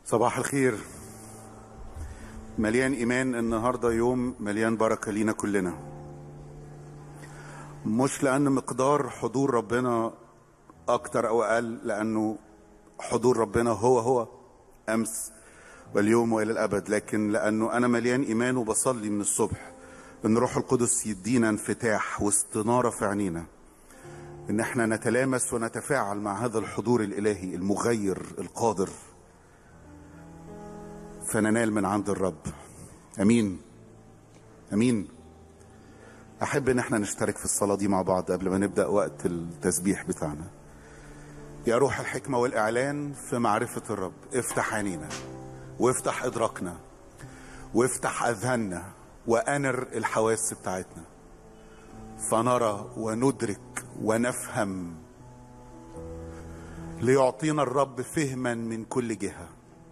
صباح الخير مليان ايمان النهارده يوم مليان بركه لينا كلنا مش لان مقدار حضور ربنا اكتر او اقل لانه حضور ربنا هو هو امس واليوم والى الابد لكن لانه انا مليان ايمان وبصلي من الصبح ان روح القدس يدينا انفتاح واستناره في عينينا ان احنا نتلامس ونتفاعل مع هذا الحضور الالهي المغير القادر فننال من عند الرب امين امين احب ان احنا نشترك في الصلاه دي مع بعض قبل ما نبدا وقت التسبيح بتاعنا يا روح الحكمه والاعلان في معرفه الرب افتح عينينا وافتح ادراكنا وافتح اذهاننا وانر الحواس بتاعتنا فنرى وندرك ونفهم ليعطينا الرب فهما من كل جهه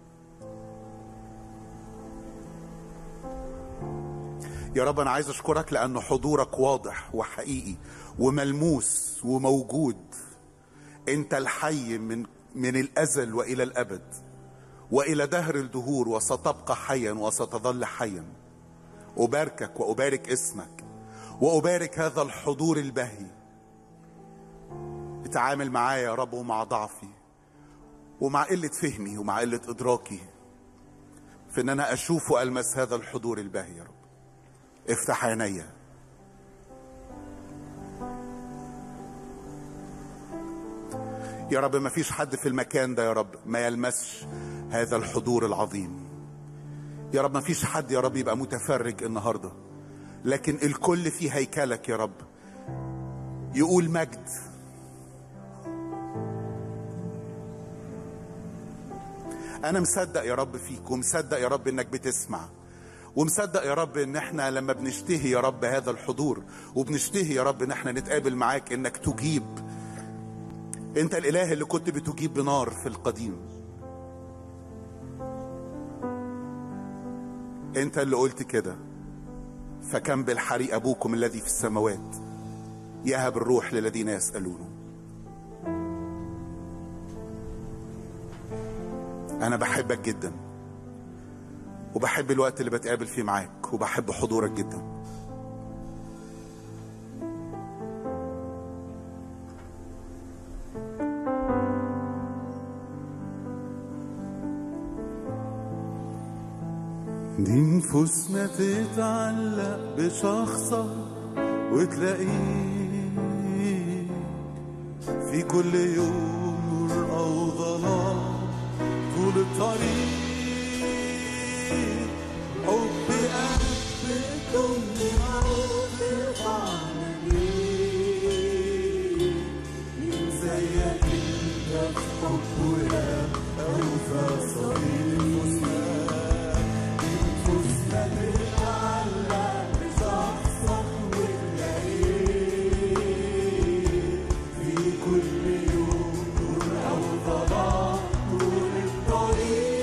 يا رب انا عايز اشكرك لان حضورك واضح وحقيقي وملموس وموجود انت الحي من من الازل والى الابد والى دهر الدهور وستبقى حيا وستظل حيا اباركك وابارك اسمك وابارك هذا الحضور البهي اتعامل معايا يا رب ومع ضعفي ومع قله فهمي ومع قله ادراكي في ان انا اشوف والمس هذا الحضور البهي يا رب افتح عينيا يا رب ما فيش حد في المكان ده يا رب ما يلمسش هذا الحضور العظيم يا رب ما فيش حد يا رب يبقى متفرج النهارده لكن الكل في هيكلك يا رب يقول مجد انا مصدق يا رب فيك ومصدق يا رب انك بتسمع ومصدق يا رب ان احنا لما بنشتهي يا رب هذا الحضور وبنشتهي يا رب ان احنا نتقابل معاك انك تجيب انت الاله اللي كنت بتجيب بنار في القديم انت اللي قلت كده فكم بالحري ابوكم الذي في السماوات يهب الروح للذين يسالونه انا بحبك جدا وبحب الوقت اللي بتقابل فيه معاك وبحب حضورك جدا دي نفوسنا تتعلق بشخصك وتلاقيه في كل يوم نور او ظلام طول الطريق حب قلبكم زيك انت في حبه يا اوفى صديق نفوسنا تتعلق بشخصك وتلاقيه في كل يوم نور او ظلام طول الطريق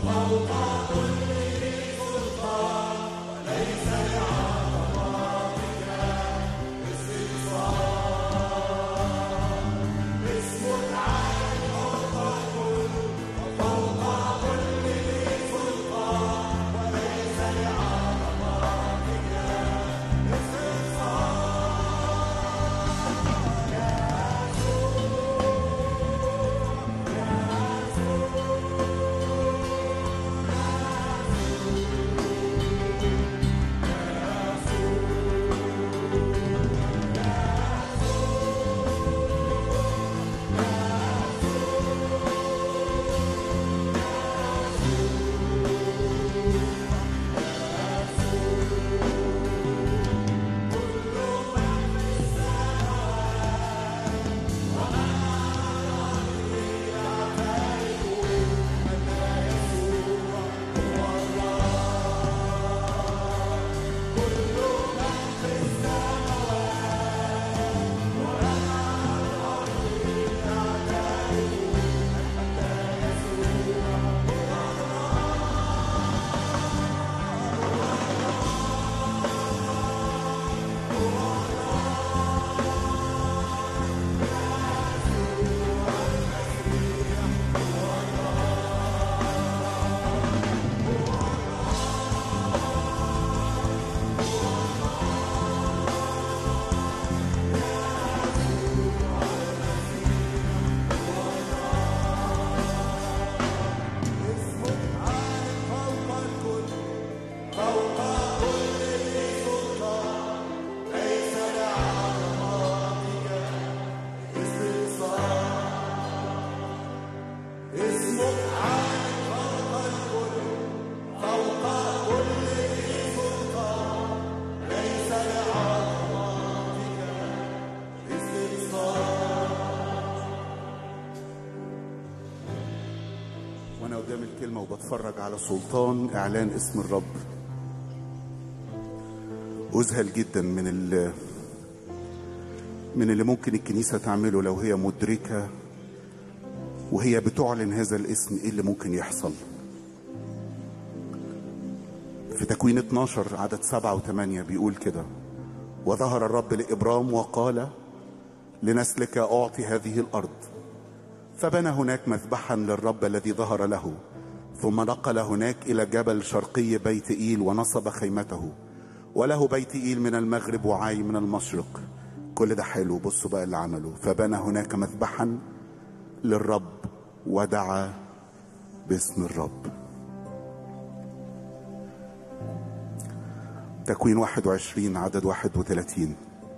وانا قدام الكلمه وبتفرج على سلطان اعلان اسم الرب اذهل جدا من ال من اللي ممكن الكنيسه تعمله لو هي مدركه وهي بتعلن هذا الاسم ايه اللي ممكن يحصل في تكوين 12 عدد سبعة وثمانية بيقول كده وظهر الرب لإبرام وقال لنسلك أعطي هذه الأرض فبنى هناك مذبحا للرب الذي ظهر له ثم نقل هناك إلى جبل شرقي بيت إيل ونصب خيمته وله بيت إيل من المغرب وعاي من المشرق كل ده حلو بصوا بقى اللي عمله فبنى هناك مذبحا للرب ودعا باسم الرب تكوين 21 عدد 31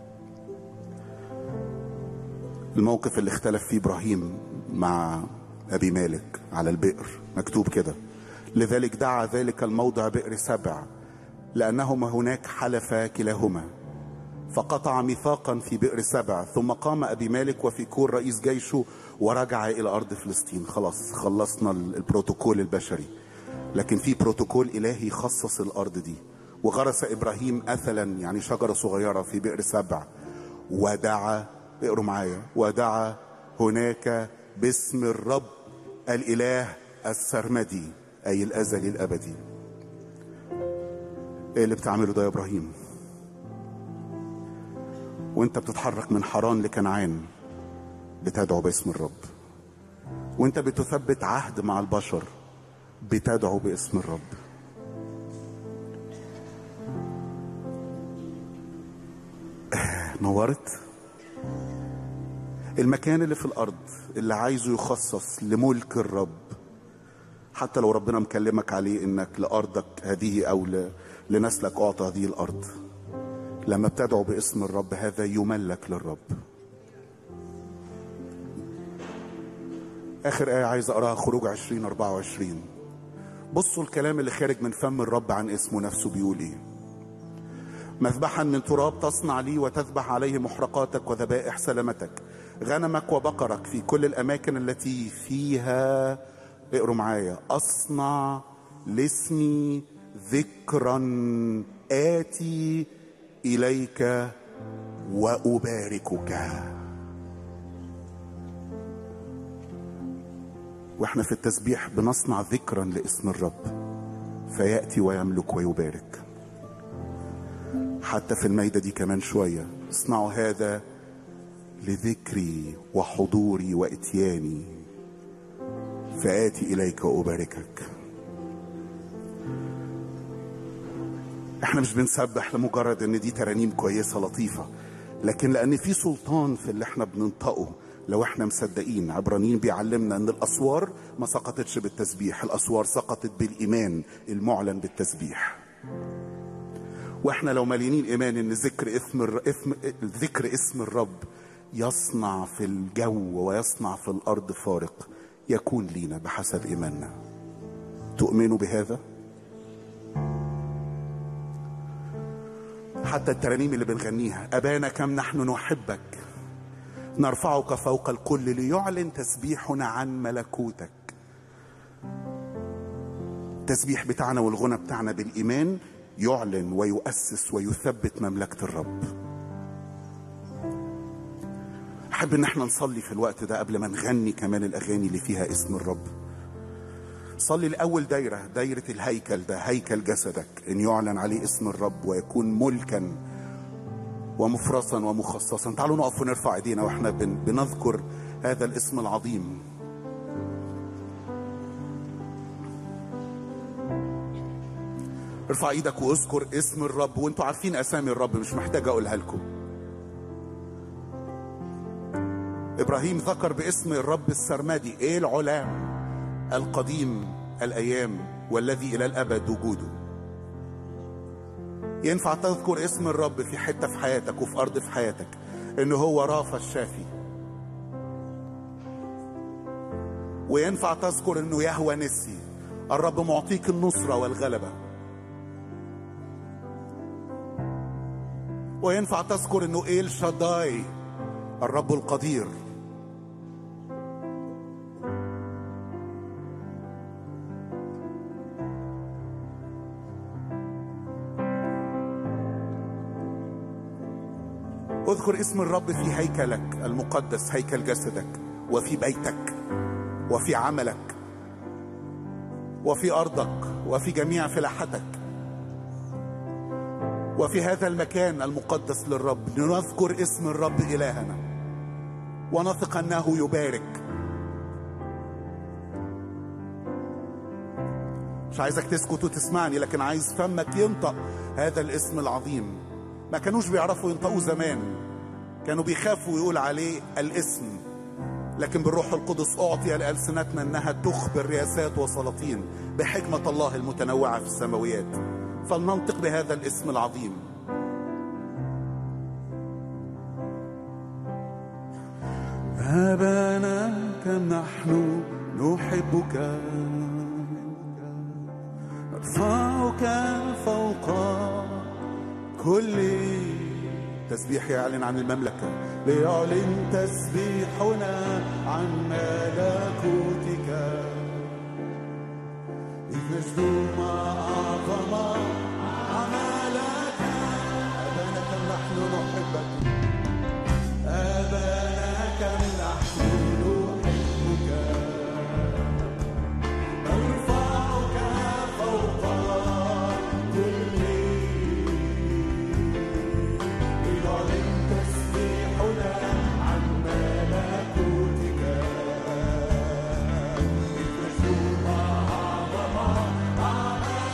الموقف اللي اختلف فيه ابراهيم مع ابي مالك على البئر مكتوب كده لذلك دعا ذلك الموضع بئر سبع لانهما هناك حلفا كلاهما فقطع ميثاقا في بئر سبع ثم قام ابي مالك وفي كور رئيس جيشه ورجع الى ارض فلسطين خلاص خلصنا البروتوكول البشري لكن في بروتوكول الهي خصص الارض دي وغرس ابراهيم اثلا يعني شجره صغيره في بئر سبع ودعا اقروا معايا ودعا هناك باسم الرب الاله السرمدي اي الازلي الابدي ايه اللي بتعمله ده يا ابراهيم وانت بتتحرك من حران لكنعان بتدعو باسم الرب وانت بتثبت عهد مع البشر بتدعو باسم الرب نورت المكان اللي في الارض اللي عايزه يخصص لملك الرب حتى لو ربنا مكلمك عليه انك لارضك هذه او ل- لنسلك اعطى هذه الارض لما بتدعو باسم الرب هذا يملك للرب اخر ايه عايز اقراها خروج 20 24 بصوا الكلام اللي خارج من فم الرب عن اسمه نفسه بيقول ايه مذبحا من تراب تصنع لي وتذبح عليه محرقاتك وذبائح سلامتك غنمك وبقرك في كل الاماكن التي فيها اقروا معايا اصنع لاسمي ذكرا اتي اليك واباركك واحنا في التسبيح بنصنع ذكرا لاسم الرب فياتي ويملك ويبارك حتى في الميدة دي كمان شوية اصنعوا هذا لذكري وحضوري واتياني فآتي إليك وأباركك احنا مش بنسبح لمجرد ان دي ترانيم كويسة لطيفة لكن لان في سلطان في اللي احنا بننطقه لو احنا مصدقين عبرانيين بيعلمنا ان الاسوار ما سقطتش بالتسبيح الاسوار سقطت بالايمان المعلن بالتسبيح واحنا لو مليانين ايمان ان ذكر اسم الر... اسم ذكر اسم الرب يصنع في الجو ويصنع في الارض فارق يكون لينا بحسب ايماننا تؤمنوا بهذا حتى الترانيم اللي بنغنيها ابانا كم نحن نحبك نرفعك فوق الكل ليعلن تسبيحنا عن ملكوتك التسبيح بتاعنا والغنى بتاعنا بالايمان يعلن ويؤسس ويثبت مملكه الرب احب ان احنا نصلي في الوقت ده قبل ما نغني كمان الاغاني اللي فيها اسم الرب صلي الاول دايره دايره الهيكل ده هيكل جسدك ان يعلن عليه اسم الرب ويكون ملكا ومفرسا ومخصصا تعالوا نقف ونرفع ايدينا واحنا بن بنذكر هذا الاسم العظيم ارفع ايدك واذكر اسم الرب وانتوا عارفين اسامي الرب مش محتاج اقولها لكم ابراهيم ذكر باسم الرب السرمدي ايه العلام القديم الايام والذي الى الابد وجوده ينفع تذكر اسم الرب في حته في حياتك وفي ارض في حياتك ان هو رافع الشافي وينفع تذكر انه يهوى نسي الرب معطيك النصره والغلبه وينفع تذكر انه ايل شداي الرب القدير اذكر اسم الرب في هيكلك المقدس هيكل جسدك وفي بيتك وفي عملك وفي ارضك وفي جميع فلاحتك وفي هذا المكان المقدس للرب نذكر اسم الرب الهنا ونثق انه يبارك مش عايزك تسكت وتسمعني لكن عايز فمك ينطق هذا الاسم العظيم ما كانوش بيعرفوا ينطقوا زمان كانوا بيخافوا يقول عليه الاسم لكن بالروح القدس أعطي لألسنتنا أنها تخبر رياسات وسلاطين بحكمة الله المتنوعة في السماويات فلننطق بهذا الاسم العظيم أبانا كم نحن نحبك نرفعك فوق كل تسبيح يعلن عن المملكة ليعلن تسبيحنا عن ملكوتك إذ نجد ما أعظم عملك أبانا كم نحن نحبك أبانا كم نحن نحبك نرفعك فوق كل ليعلن تسبيحنا عن ملكوتك إذ نجد ما أعظم عملك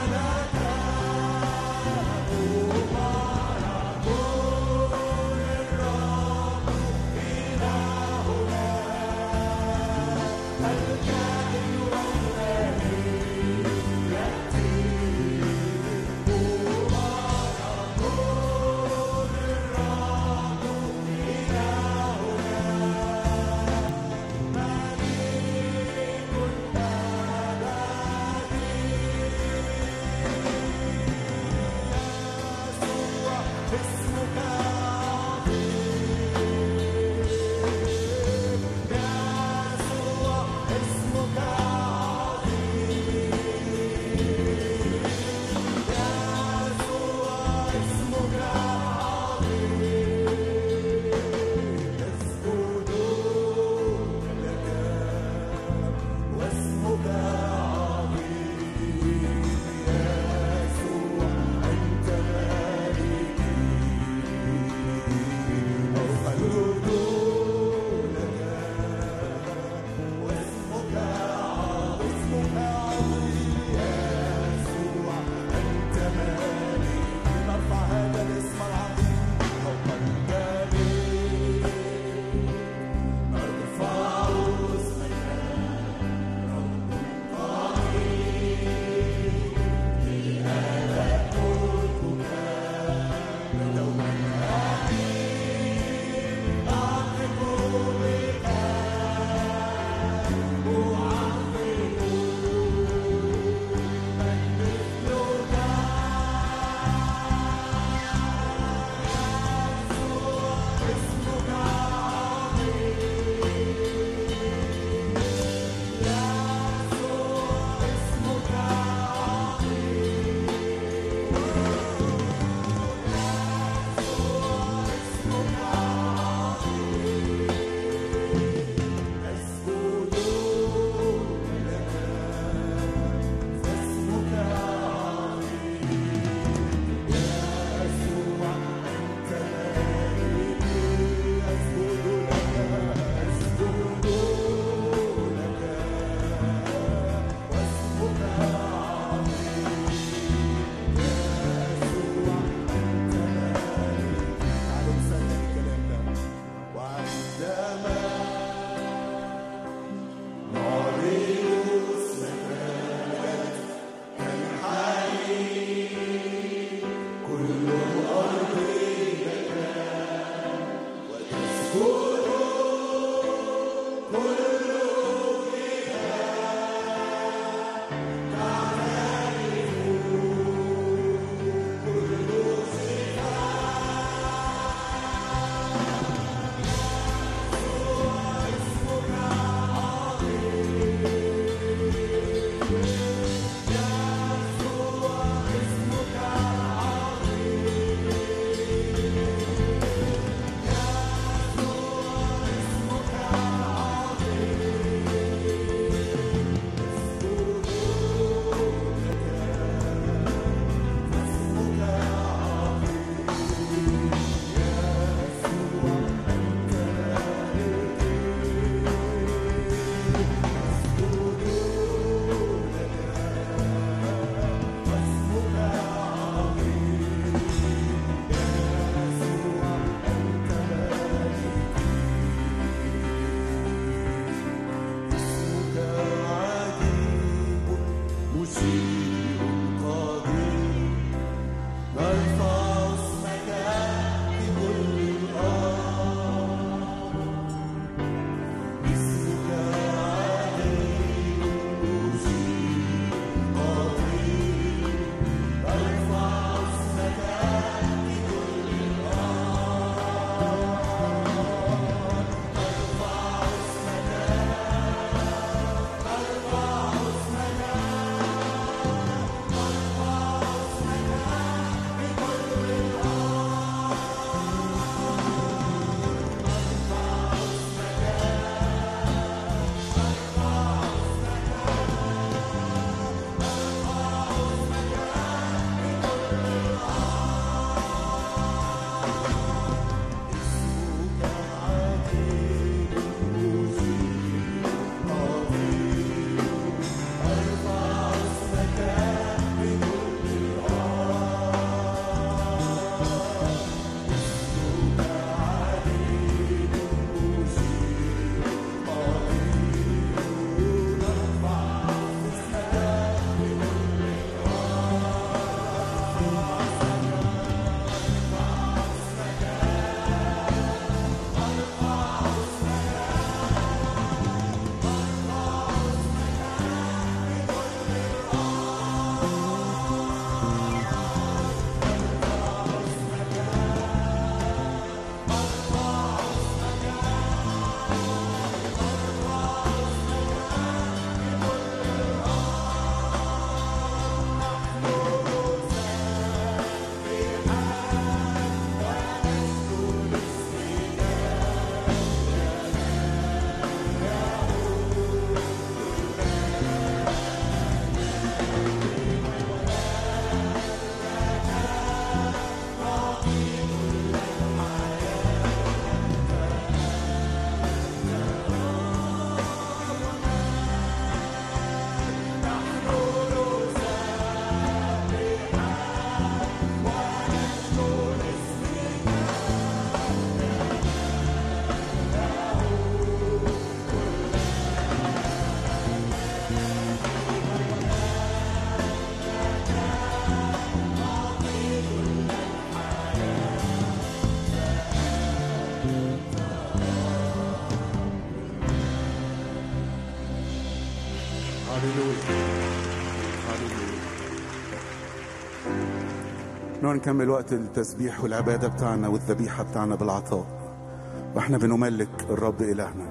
نقعد نكمل وقت التسبيح والعبادة بتاعنا والذبيحة بتاعنا بالعطاء واحنا بنملك الرب إلهنا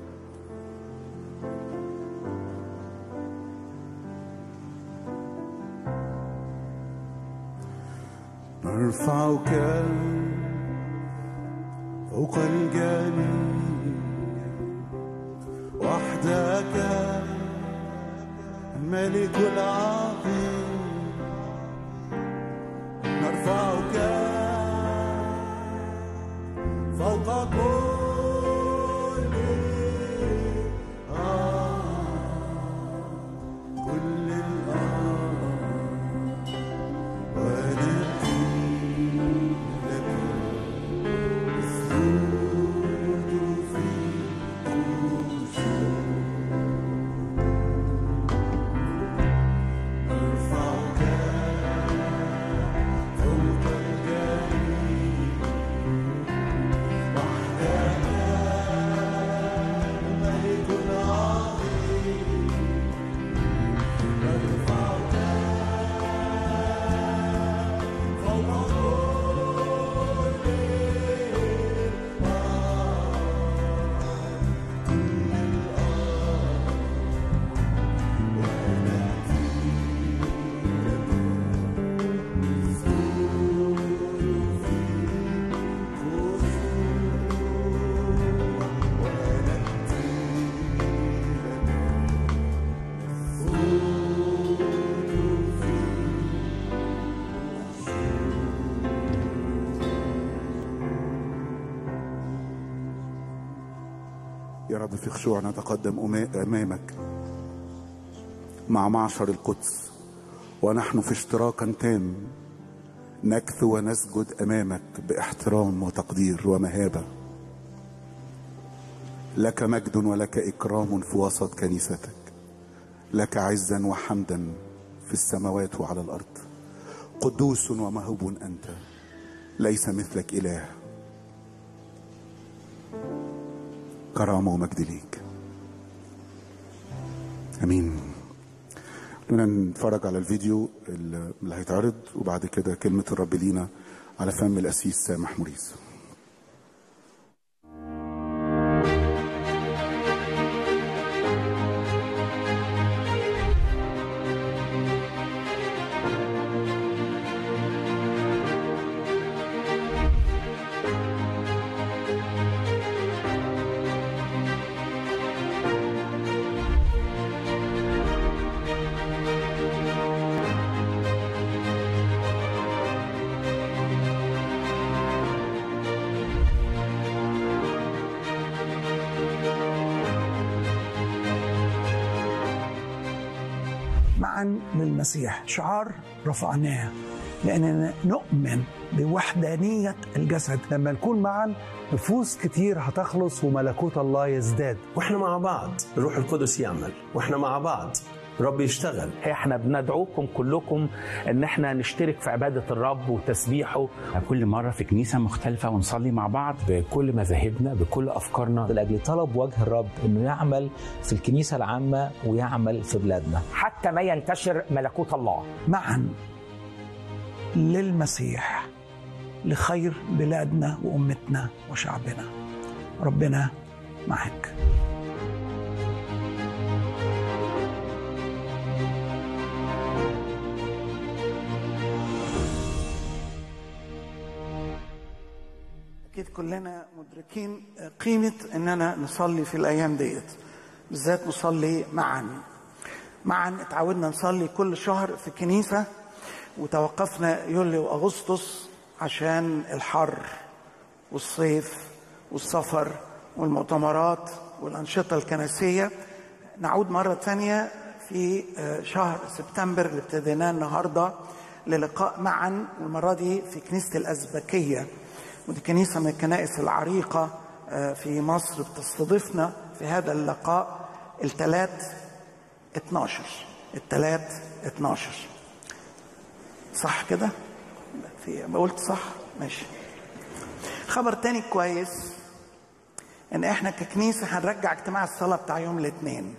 نرفعك فوق الجميع وحدك الملك العظيم نرفعك فوق كل آه كل الأرض ونأتي لك نسجد في خشوع نرفعك فوق الجميع وحدك الملك العظيم نرفعك فوق كل كل الأرض ونأتي يا رب في خشوع نتقدم أما- أمامك مع معشر القدس ونحن في اشتراك تام نكثو ونسجد امامك باحترام وتقدير ومهابه لك مجد ولك اكرام في وسط كنيستك لك عزا وحمدا في السماوات وعلى الارض قدوس ومهوب انت ليس مثلك اله كرامه ومجد ليك امين خلونا نتفرج على الفيديو اللي هيتعرض وبعد كده كلمه الرب لينا على فم الاسيس سامح موريس معا للمسيح شعار رفعناه لأننا نؤمن بوحدانية الجسد لما نكون معا نفوس كتير هتخلص وملكوت الله يزداد واحنا مع بعض الروح القدس يعمل واحنا مع بعض رب يشتغل احنا بندعوكم كلكم ان احنا نشترك في عباده الرب وتسبيحه كل مره في كنيسه مختلفه ونصلي مع بعض بكل مذاهبنا بكل افكارنا لاجل طلب وجه الرب انه يعمل في الكنيسه العامه ويعمل في بلادنا حتى ما ينتشر ملكوت الله معا للمسيح لخير بلادنا وامتنا وشعبنا ربنا معك اكيد كلنا مدركين قيمه اننا نصلي في الايام ديت بالذات نصلي معا معا اتعودنا نصلي كل شهر في الكنيسه وتوقفنا يوليو واغسطس عشان الحر والصيف والسفر والمؤتمرات والانشطه الكنسيه نعود مره ثانيه في شهر سبتمبر اللي ابتديناه النهارده للقاء معا والمره دي في كنيسه الازبكيه ودي كنيسة من الكنائس العريقة في مصر بتستضيفنا في هذا اللقاء الثلاث 12 الثلاث 12 صح كده؟ في قلت صح؟ ماشي خبر تاني كويس ان احنا ككنيسة هنرجع اجتماع الصلاة بتاع يوم الاثنين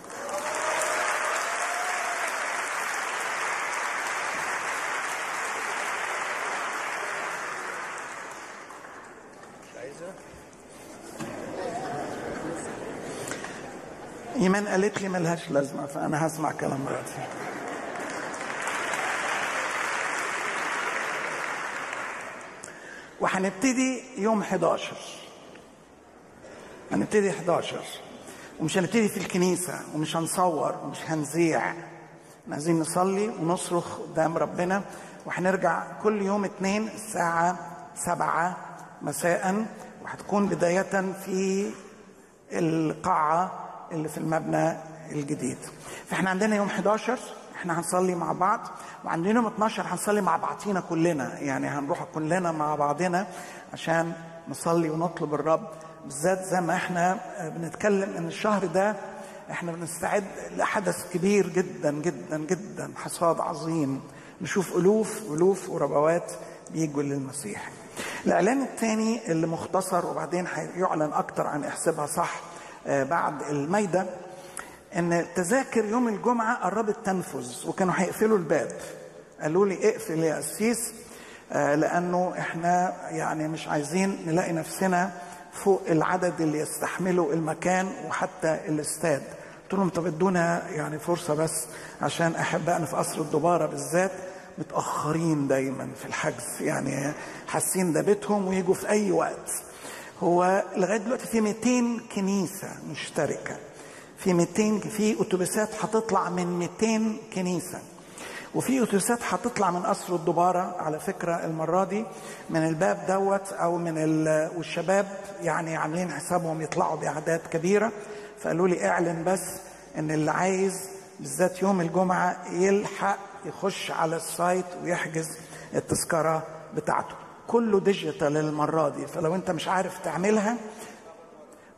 ايمان قالت لي ملهاش لازمه فانا هسمع كلام مراتي وهنبتدي يوم 11 هنبتدي 11 ومش هنبتدي في الكنيسة ومش هنصور ومش هنذيع عايزين نصلي ونصرخ قدام ربنا وهنرجع كل يوم اثنين الساعة سبعة مساء وهتكون بداية في القاعة اللي في المبنى الجديد فاحنا عندنا يوم 11 احنا هنصلي مع بعض وعندنا يوم 12 هنصلي مع بعضينا كلنا يعني هنروح كلنا مع بعضنا عشان نصلي ونطلب الرب بالذات زي ما احنا بنتكلم ان الشهر ده احنا بنستعد لحدث كبير جدا جدا جدا حصاد عظيم نشوف الوف الوف وربوات بيجوا للمسيح الاعلان الثاني اللي مختصر وبعدين هيعلن اكتر عن احسبها صح بعد المايدة ان تذاكر يوم الجمعة قربت تنفذ وكانوا هيقفلوا الباب قالوا لي اقفل يا قسيس لانه احنا يعني مش عايزين نلاقي نفسنا فوق العدد اللي يستحمله المكان وحتى الاستاد قلت لهم طب ادونا يعني فرصة بس عشان احبائنا في قصر الدبارة بالذات متأخرين دايما في الحجز يعني حاسين ده بيتهم ويجوا في اي وقت هو لغايه دلوقتي في 200 كنيسه مشتركه في 200 في اتوبيسات هتطلع من 200 كنيسه وفي اتوبيسات هتطلع من قصر الدباره على فكره المره دي من الباب دوت او من ال... والشباب يعني عاملين حسابهم يطلعوا باعداد كبيره فقالوا لي اعلن بس ان اللي عايز بالذات يوم الجمعه يلحق يخش على السايت ويحجز التذكره بتاعته كله ديجيتال المرة دي فلو انت مش عارف تعملها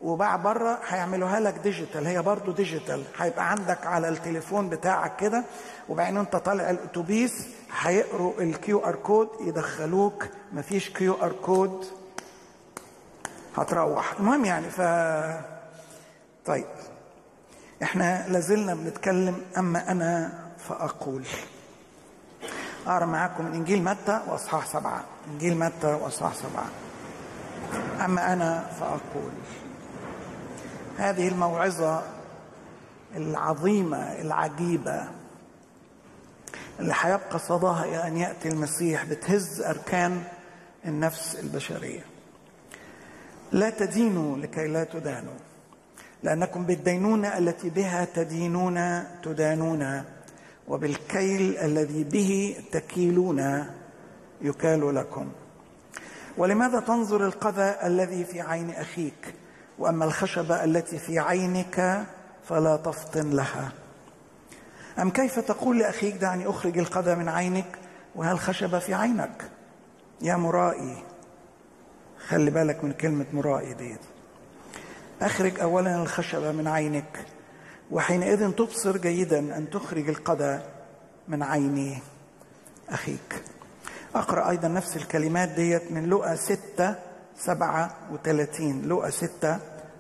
وباع بره هيعملوها لك ديجيتال هي برضو ديجيتال هيبقى عندك على التليفون بتاعك كده وبعدين انت طالع الاتوبيس هيقروا الكيو ار كود يدخلوك مفيش كيو ار كود هتروح المهم يعني ف طيب احنا لازلنا بنتكلم اما انا فاقول اقرا معاكم من انجيل متى واصحاح سبعه انجيل متى واصحاح سبعه اما انا فاقول هذه الموعظه العظيمه العجيبه اللي هيبقى صداها الى ان ياتي المسيح بتهز اركان النفس البشريه لا تدينوا لكي لا تدانوا لانكم بالدينونه التي بها تدينون تدانون وبالكيل الذي به تكيلون يكال لكم ولماذا تنظر القذى الذي في عين اخيك واما الخشبه التي في عينك فلا تفطن لها ام كيف تقول لاخيك دعني اخرج القذى من عينك وهل خشبه في عينك يا مرائي خلي بالك من كلمه مرائي دي اخرج اولا الخشبه من عينك وحينئذ تبصر جيدا ان تخرج القذى من عين اخيك اقرا ايضا نفس الكلمات ديت من لقا 6 37 لقا 6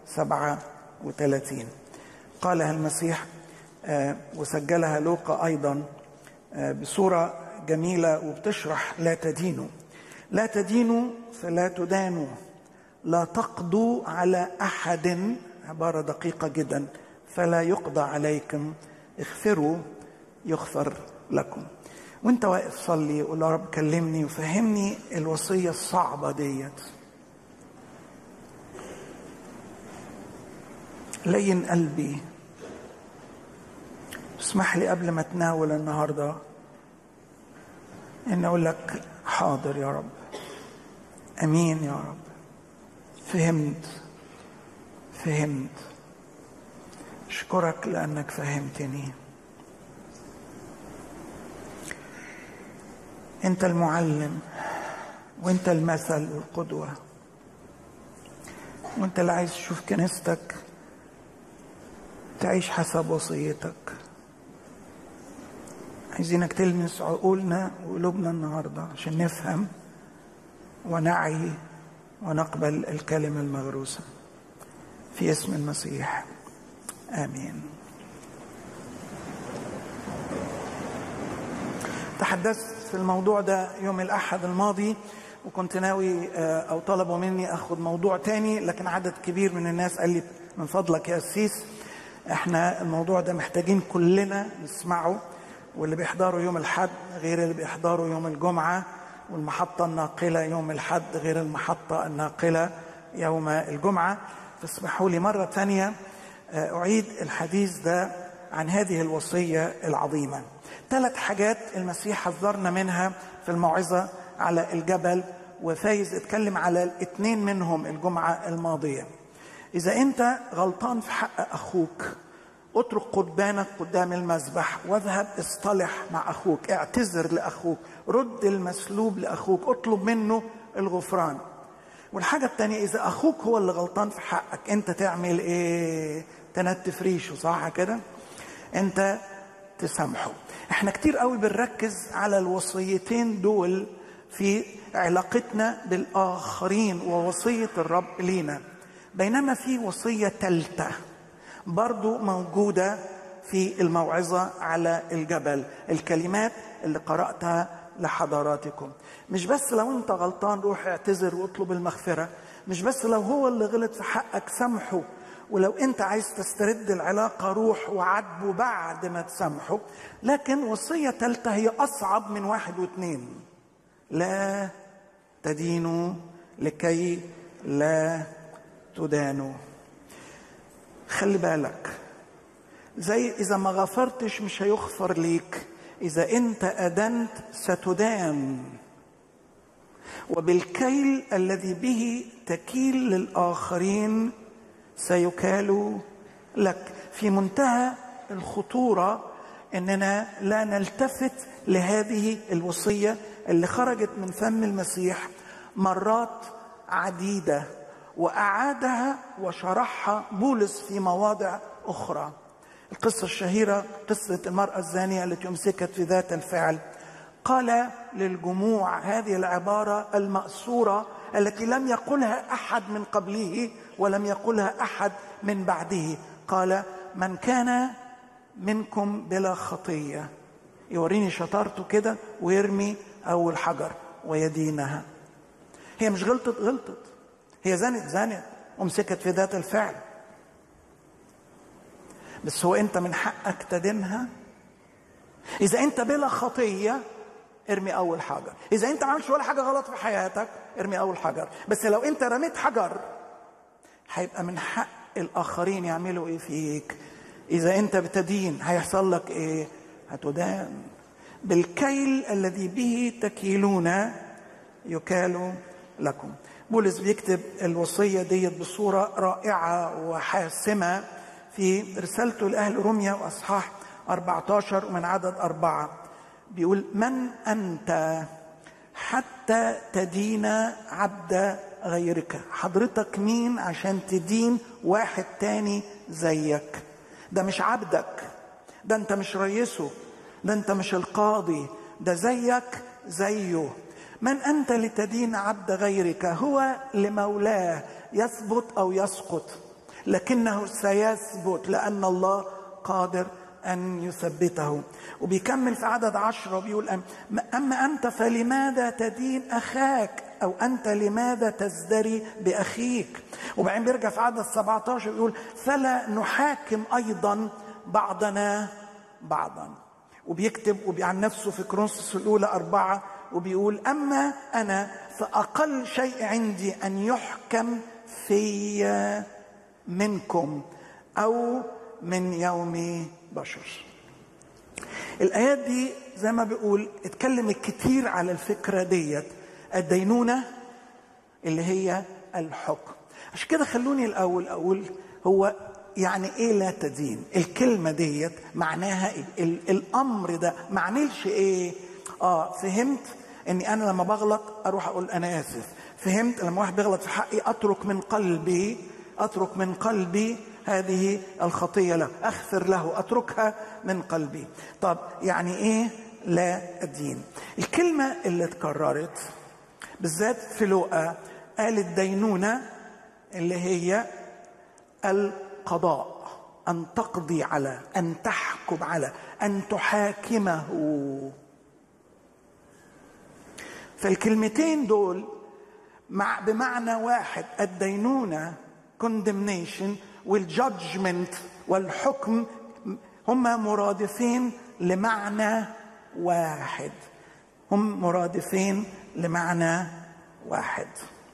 37 قالها المسيح وسجلها لوقا ايضا بصوره جميله وبتشرح لا تدينوا لا تدينوا فلا تدانوا لا تقضوا على احد عباره دقيقه جدا فلا يقضى عليكم اغفروا يغفر لكم وانت واقف صلي قول يا رب كلمني وفهمني الوصيه الصعبه ديت لين قلبي اسمح لي قبل ما تناول النهارده ان اقول لك حاضر يا رب امين يا رب فهمت فهمت اشكرك لانك فهمتني انت المعلم وانت المثل والقدوه وانت اللي عايز تشوف كنيستك تعيش حسب وصيتك عايزينك تلمس عقولنا وقلوبنا النهارده عشان نفهم ونعي ونقبل الكلمه المغروسه في اسم المسيح امين تحدثت في الموضوع ده يوم الاحد الماضي وكنت ناوي او طلبوا مني اخذ موضوع تاني لكن عدد كبير من الناس قال لي من فضلك يا اسيس احنا الموضوع ده محتاجين كلنا نسمعه واللي بيحضروا يوم الحد غير اللي بيحضروا يوم الجمعه والمحطه الناقله يوم الحد غير المحطه الناقله يوم الجمعه فاسمحوا لي مره ثانيه أعيد الحديث ده عن هذه الوصية العظيمة ثلاث حاجات المسيح حذرنا منها في الموعظة على الجبل وفايز اتكلم على الاثنين منهم الجمعة الماضية إذا أنت غلطان في حق أخوك اترك قضبانك قدام المذبح واذهب اصطلح مع أخوك اعتذر لأخوك رد المسلوب لأخوك اطلب منه الغفران والحاجة التانية إذا أخوك هو اللي غلطان في حقك أنت تعمل إيه؟ تنتف ريشه صح كده؟ أنت تسامحه. إحنا كتير قوي بنركز على الوصيتين دول في علاقتنا بالآخرين ووصية الرب لينا. بينما في وصية تالتة برضو موجودة في الموعظة على الجبل الكلمات اللي قرأتها لحضراتكم مش بس لو انت غلطان روح اعتذر واطلب المغفرة مش بس لو هو اللي غلط في حقك سامحه ولو انت عايز تسترد العلاقة روح وعاتبه بعد ما تسامحه لكن وصية ثالثة هي أصعب من واحد واثنين لا تدينوا لكي لا تدانوا خلي بالك زي إذا ما غفرتش مش هيغفر ليك إذا أنت أدنت ستدان وبالكيل الذي به تكيل للآخرين سيكال لك في منتهى الخطورة أننا لا نلتفت لهذه الوصية اللي خرجت من فم المسيح مرات عديدة واعادها وشرحها بولس في مواضع اخرى القصه الشهيره قصه المراه الزانيه التي امسكت في ذات الفعل قال للجموع هذه العباره الماسوره التي لم يقلها احد من قبله ولم يقلها احد من بعده قال من كان منكم بلا خطيه يوريني شطارته كده ويرمي اول حجر ويدينها هي مش غلطت غلطت هي زنت زنت ومسكت في ذات الفعل بس هو انت من حقك تدينها اذا انت بلا خطيه ارمي اول حجر اذا انت ما عملتش ولا حاجه غلط في حياتك ارمي اول حجر بس لو انت رميت حجر هيبقى من حق الاخرين يعملوا ايه فيك اذا انت بتدين هيحصل لك ايه هتدان بالكيل الذي به تكيلون يكال لكم بولس بيكتب الوصيه ديت بصوره رائعه وحاسمه في رسالته لاهل روميا واصحاح 14 ومن عدد اربعه بيقول من انت حتى تدين عبد غيرك حضرتك مين عشان تدين واحد تاني زيك ده مش عبدك ده انت مش رئيسه ده انت مش القاضي ده زيك زيه من انت لتدين عبد غيرك هو لمولاه يثبت او يسقط لكنه سيثبت لان الله قادر ان يثبته وبيكمل في عدد عشرة وبيقول اما انت فلماذا تدين اخاك او انت لماذا تزدري باخيك وبعدين بيرجع في عدد 17 يقول فلا نحاكم ايضا بعضنا بعضا وبيكتب عن نفسه في كرونسوس الأولى أربعة وبيقول أما أنا فأقل شيء عندي أن يحكم في منكم أو من يوم بشر الآيات دي زي ما بيقول اتكلمت كتير على الفكرة ديت الدينونة اللي هي الحكم عشان كده خلوني الأول أقول هو يعني ايه لا تدين الكلمه ديت معناها ايه ال- الامر ده معنيلش ايه اه فهمت اني انا لما بغلط اروح اقول انا اسف فهمت لما واحد بيغلط في حقي اترك من قلبي اترك من قلبي هذه الخطيه له اغفر له اتركها من قلبي طب يعني ايه لا الدين الكلمه اللي اتكررت بالذات في لوقا قالت دينونه اللي هي القضاء ان تقضي على ان تحكم على ان تحاكمه فالكلمتين دول مع بمعنى واحد الدينونه condemnation والجادجمنت والحكم هما مرادفين لمعنى واحد هم مرادفين لمعنى واحد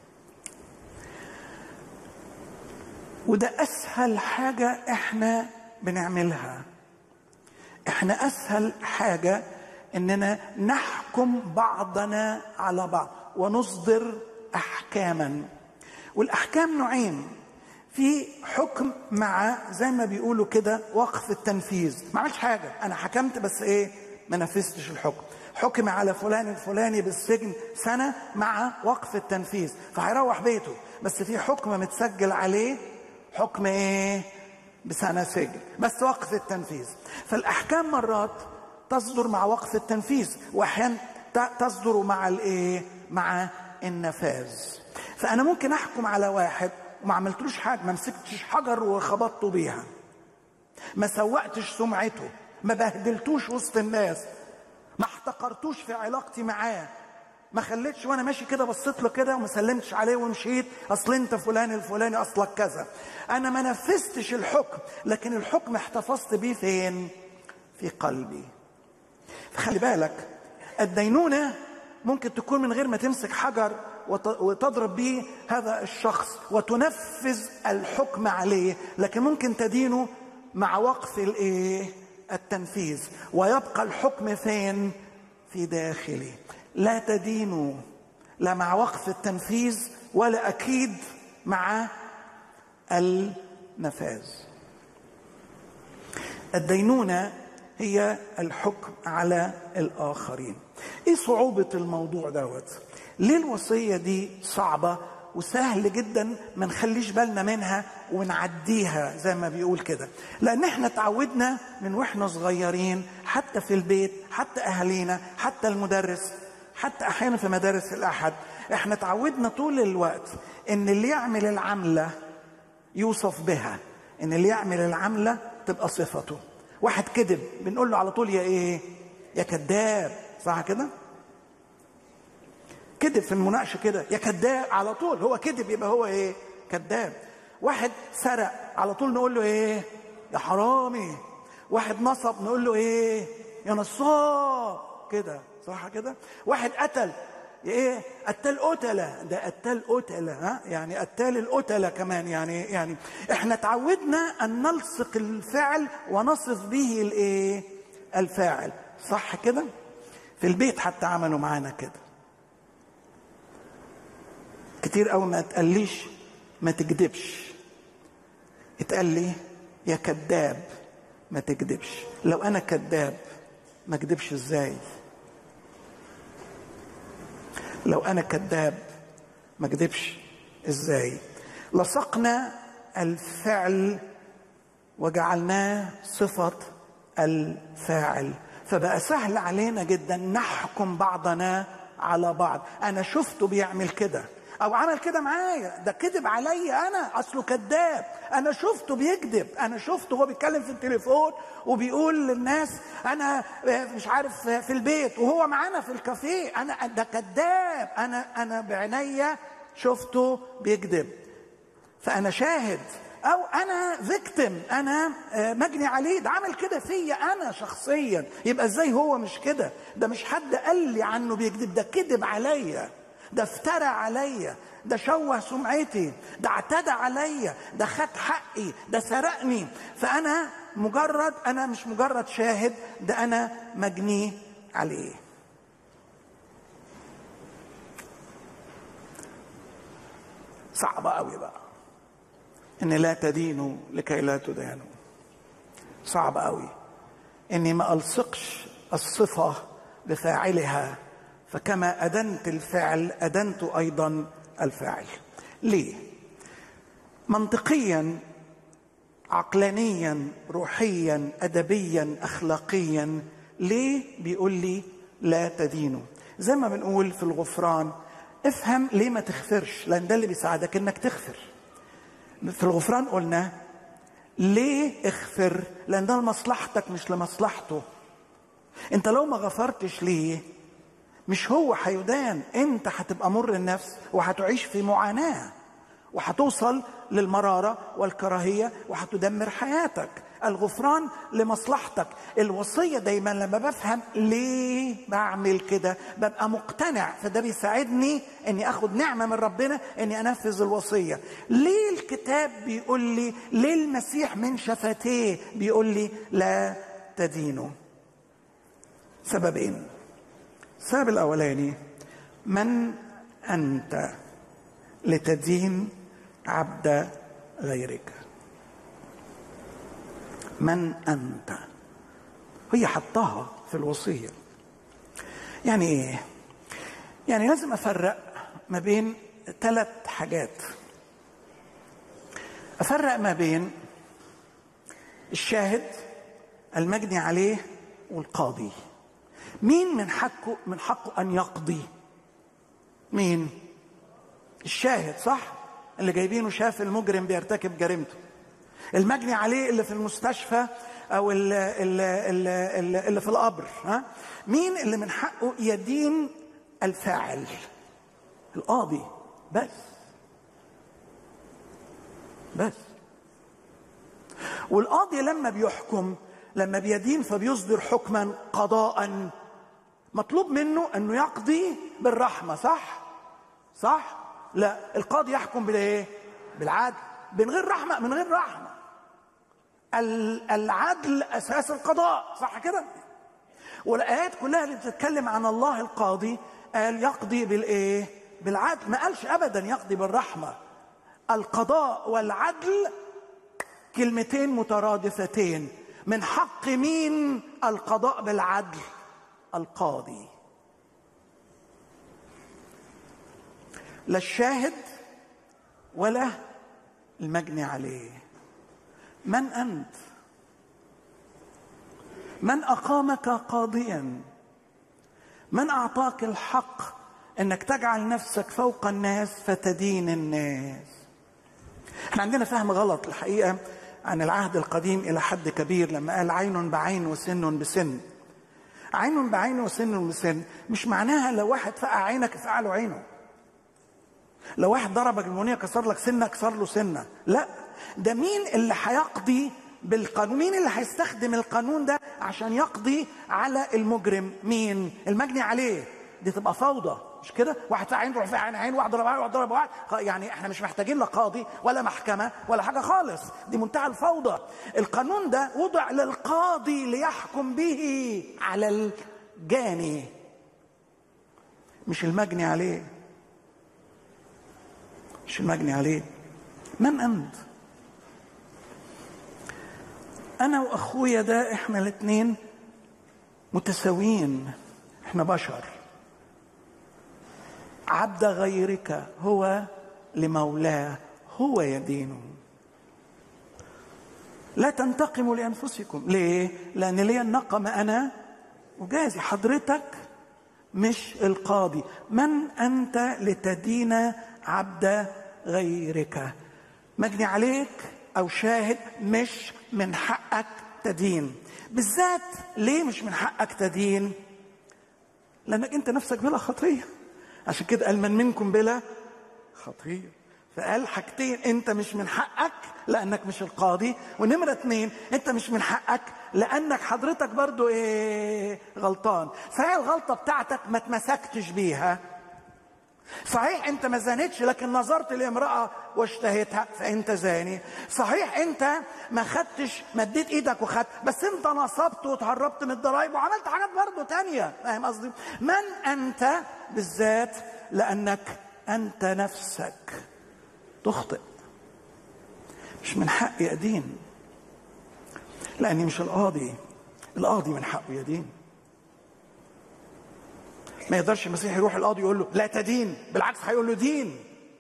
وده اسهل حاجه احنا بنعملها احنا اسهل حاجه اننا نحكم بعضنا على بعض ونصدر احكاما والاحكام نوعين في حكم مع زي ما بيقولوا كده وقف التنفيذ ما عملش حاجه انا حكمت بس ايه ما نفذتش الحكم حكم على فلان الفلاني بالسجن سنه مع وقف التنفيذ فهيروح بيته بس في حكم متسجل عليه حكم ايه بسنة سجن بس وقف التنفيذ فالأحكام مرات تصدر مع وقف التنفيذ وأحيانا تصدر مع الايه مع النفاذ فأنا ممكن أحكم على واحد وما عملتلوش حاجة ما مسكتش حجر وخبطته بيها ما سوقتش سمعته ما بهدلتوش وسط الناس ما احتقرتوش في علاقتي معاه ما خليتش وانا ماشي كده بصيت له كده وما سلمتش عليه ومشيت اصل انت فلان الفلاني اصلك كذا انا ما نفذتش الحكم لكن الحكم احتفظت بيه فين في قلبي فخلي بالك الدينونه ممكن تكون من غير ما تمسك حجر وتضرب به هذا الشخص وتنفذ الحكم عليه لكن ممكن تدينه مع وقف الايه التنفيذ ويبقى الحكم فين في داخلي لا تدينوا لا مع وقف التنفيذ ولا اكيد مع النفاذ الدينونه هي الحكم على الاخرين ايه صعوبه الموضوع دوت ليه الوصيه دي صعبه وسهل جدا ما نخليش بالنا منها ونعديها زي ما بيقول كده لان احنا اتعودنا من واحنا صغيرين حتى في البيت حتى اهالينا حتى المدرس حتى احيانا في مدارس الاحد احنا اتعودنا طول الوقت ان اللي يعمل العمله يوصف بها ان اللي يعمل العمله تبقى صفته واحد كذب بنقول له على طول يا ايه يا كذاب صح كده كذب في المناقشه كده يا كذاب على طول هو كذب يبقى هو ايه كذاب واحد سرق على طول نقول له ايه يا حرامي واحد نصب نقول له ايه يا نصاب كده صح كده واحد قتل ايه قتال قتلة ده قتال قتلة ها يعني قتال القتلة كمان يعني يعني احنا تعودنا ان نلصق الفعل ونصف به الايه الفاعل صح كده في البيت حتى عملوا معانا كده كتير قوي ما تقليش ما تكذبش اتقال لي يا كذاب ما تكذبش لو انا كذاب ما اكذبش ازاي لو انا كذاب ما اكذبش ازاي لصقنا الفعل وجعلناه صفه الفاعل فبقى سهل علينا جدا نحكم بعضنا على بعض انا شفته بيعمل كده او عمل كده معايا ده كذب عليا انا اصله كذاب انا شفته بيكذب انا شفته هو بيتكلم في التليفون وبيقول للناس انا مش عارف في البيت وهو معانا في الكافيه انا ده كذاب انا انا بعينيا شفته بيكذب فانا شاهد او انا فيكتم انا مجني عليه ده عمل كده فيا انا شخصيا يبقى ازاي هو مش كده ده مش حد قال لي عنه بيكذب ده كذب عليا ده افترى عليا ده شوه سمعتي ده اعتدى عليا ده خد حقي ده سرقني فانا مجرد انا مش مجرد شاهد ده انا مجني عليه صعبة قوي بقى ان لا تدينوا لكي لا تدانوا صعب قوي اني ما الصقش الصفه بفاعلها فكما ادنت الفعل ادنت ايضا الفاعل ليه منطقيا عقلانيا روحيا ادبيا اخلاقيا ليه بيقول لي لا تدينوا زي ما بنقول في الغفران افهم ليه ما تغفرش لان ده اللي بيساعدك انك تغفر في الغفران قلنا ليه اغفر لان ده لمصلحتك مش لمصلحته انت لو ما غفرتش ليه مش هو هيدان انت هتبقى مر النفس وهتعيش في معاناه وهتوصل للمراره والكراهيه وهتدمر حياتك الغفران لمصلحتك الوصيه دايما لما بفهم ليه بعمل كده ببقى مقتنع فده بيساعدني اني اخد نعمه من ربنا اني انفذ الوصيه ليه الكتاب بيقول لي ليه المسيح من شفتيه بيقول لي لا تدينوا سببين السبب الاولاني من انت لتدين عبد غيرك من انت هي حطها في الوصيه يعني ايه يعني لازم افرق ما بين ثلاث حاجات افرق ما بين الشاهد المجني عليه والقاضي مين من حقه من حقه ان يقضي مين الشاهد صح اللي جايبينه شاف المجرم بيرتكب جريمته المجني عليه اللي في المستشفى او اللي, اللي, اللي في القبر ها مين اللي من حقه يدين الفاعل القاضي بس بس والقاضي لما بيحكم لما بيدين فبيصدر حكما قضاء مطلوب منه انه يقضي بالرحمه صح صح لا القاضي يحكم بالايه بالعدل من غير رحمه من غير رحمه العدل اساس القضاء صح كده والايات كلها اللي بتتكلم عن الله القاضي قال يقضي بالايه بالعدل ما قالش ابدا يقضي بالرحمه القضاء والعدل كلمتين مترادفتين من حق مين القضاء بالعدل القاضي لا الشاهد ولا المجني عليه من انت من اقامك قاضيا من اعطاك الحق انك تجعل نفسك فوق الناس فتدين الناس احنا عندنا فهم غلط الحقيقه عن العهد القديم الى حد كبير لما قال عين بعين وسن بسن عين بعين وسن بسن مش معناها لو واحد فقع عينك فقع له عينه لو واحد ضربك المنيه كسر لك سنه كسر له سنه لا ده مين اللي هيقضي بالقانون مين اللي هيستخدم القانون ده عشان يقضي على المجرم مين المجني عليه دي تبقى فوضى مش كده واحد في عين تروح في عين عين واحد ضرب واحد واحد ضرب واحد يعني احنا مش محتاجين لا قاضي ولا محكمه ولا حاجه خالص دي منتهى الفوضى القانون ده وضع للقاضي ليحكم به على الجاني مش المجني عليه مش المجني عليه من انت انا واخويا ده احنا الاثنين متساويين احنا بشر عبد غيرك هو لمولاه هو يدينه لا تنتقموا لانفسكم ليه لان لي النقم انا وجازي حضرتك مش القاضي من انت لتدين عبد غيرك مجني عليك او شاهد مش من حقك تدين بالذات ليه مش من حقك تدين لانك انت نفسك بلا خطيه عشان كده قال من منكم بلا خطيه فقال حاجتين انت مش من حقك لانك مش القاضي ونمره اتنين انت مش من حقك لانك حضرتك برضو ايه غلطان صحيح الغلطه بتاعتك ما تمسكتش بيها صحيح انت ما زانتش لكن نظرت لامراه واشتهيتها فانت زاني صحيح انت ما خدتش مديت ايدك وخدت بس انت نصبت وتهربت من الضرايب وعملت حاجات برضه تانية فاهم قصدي من انت بالذات لانك انت نفسك تخطئ مش من حقي ادين لاني مش القاضي القاضي من حقه يدين ما يقدرش المسيح يروح القاضي يقول له لا تدين بالعكس هيقول له دين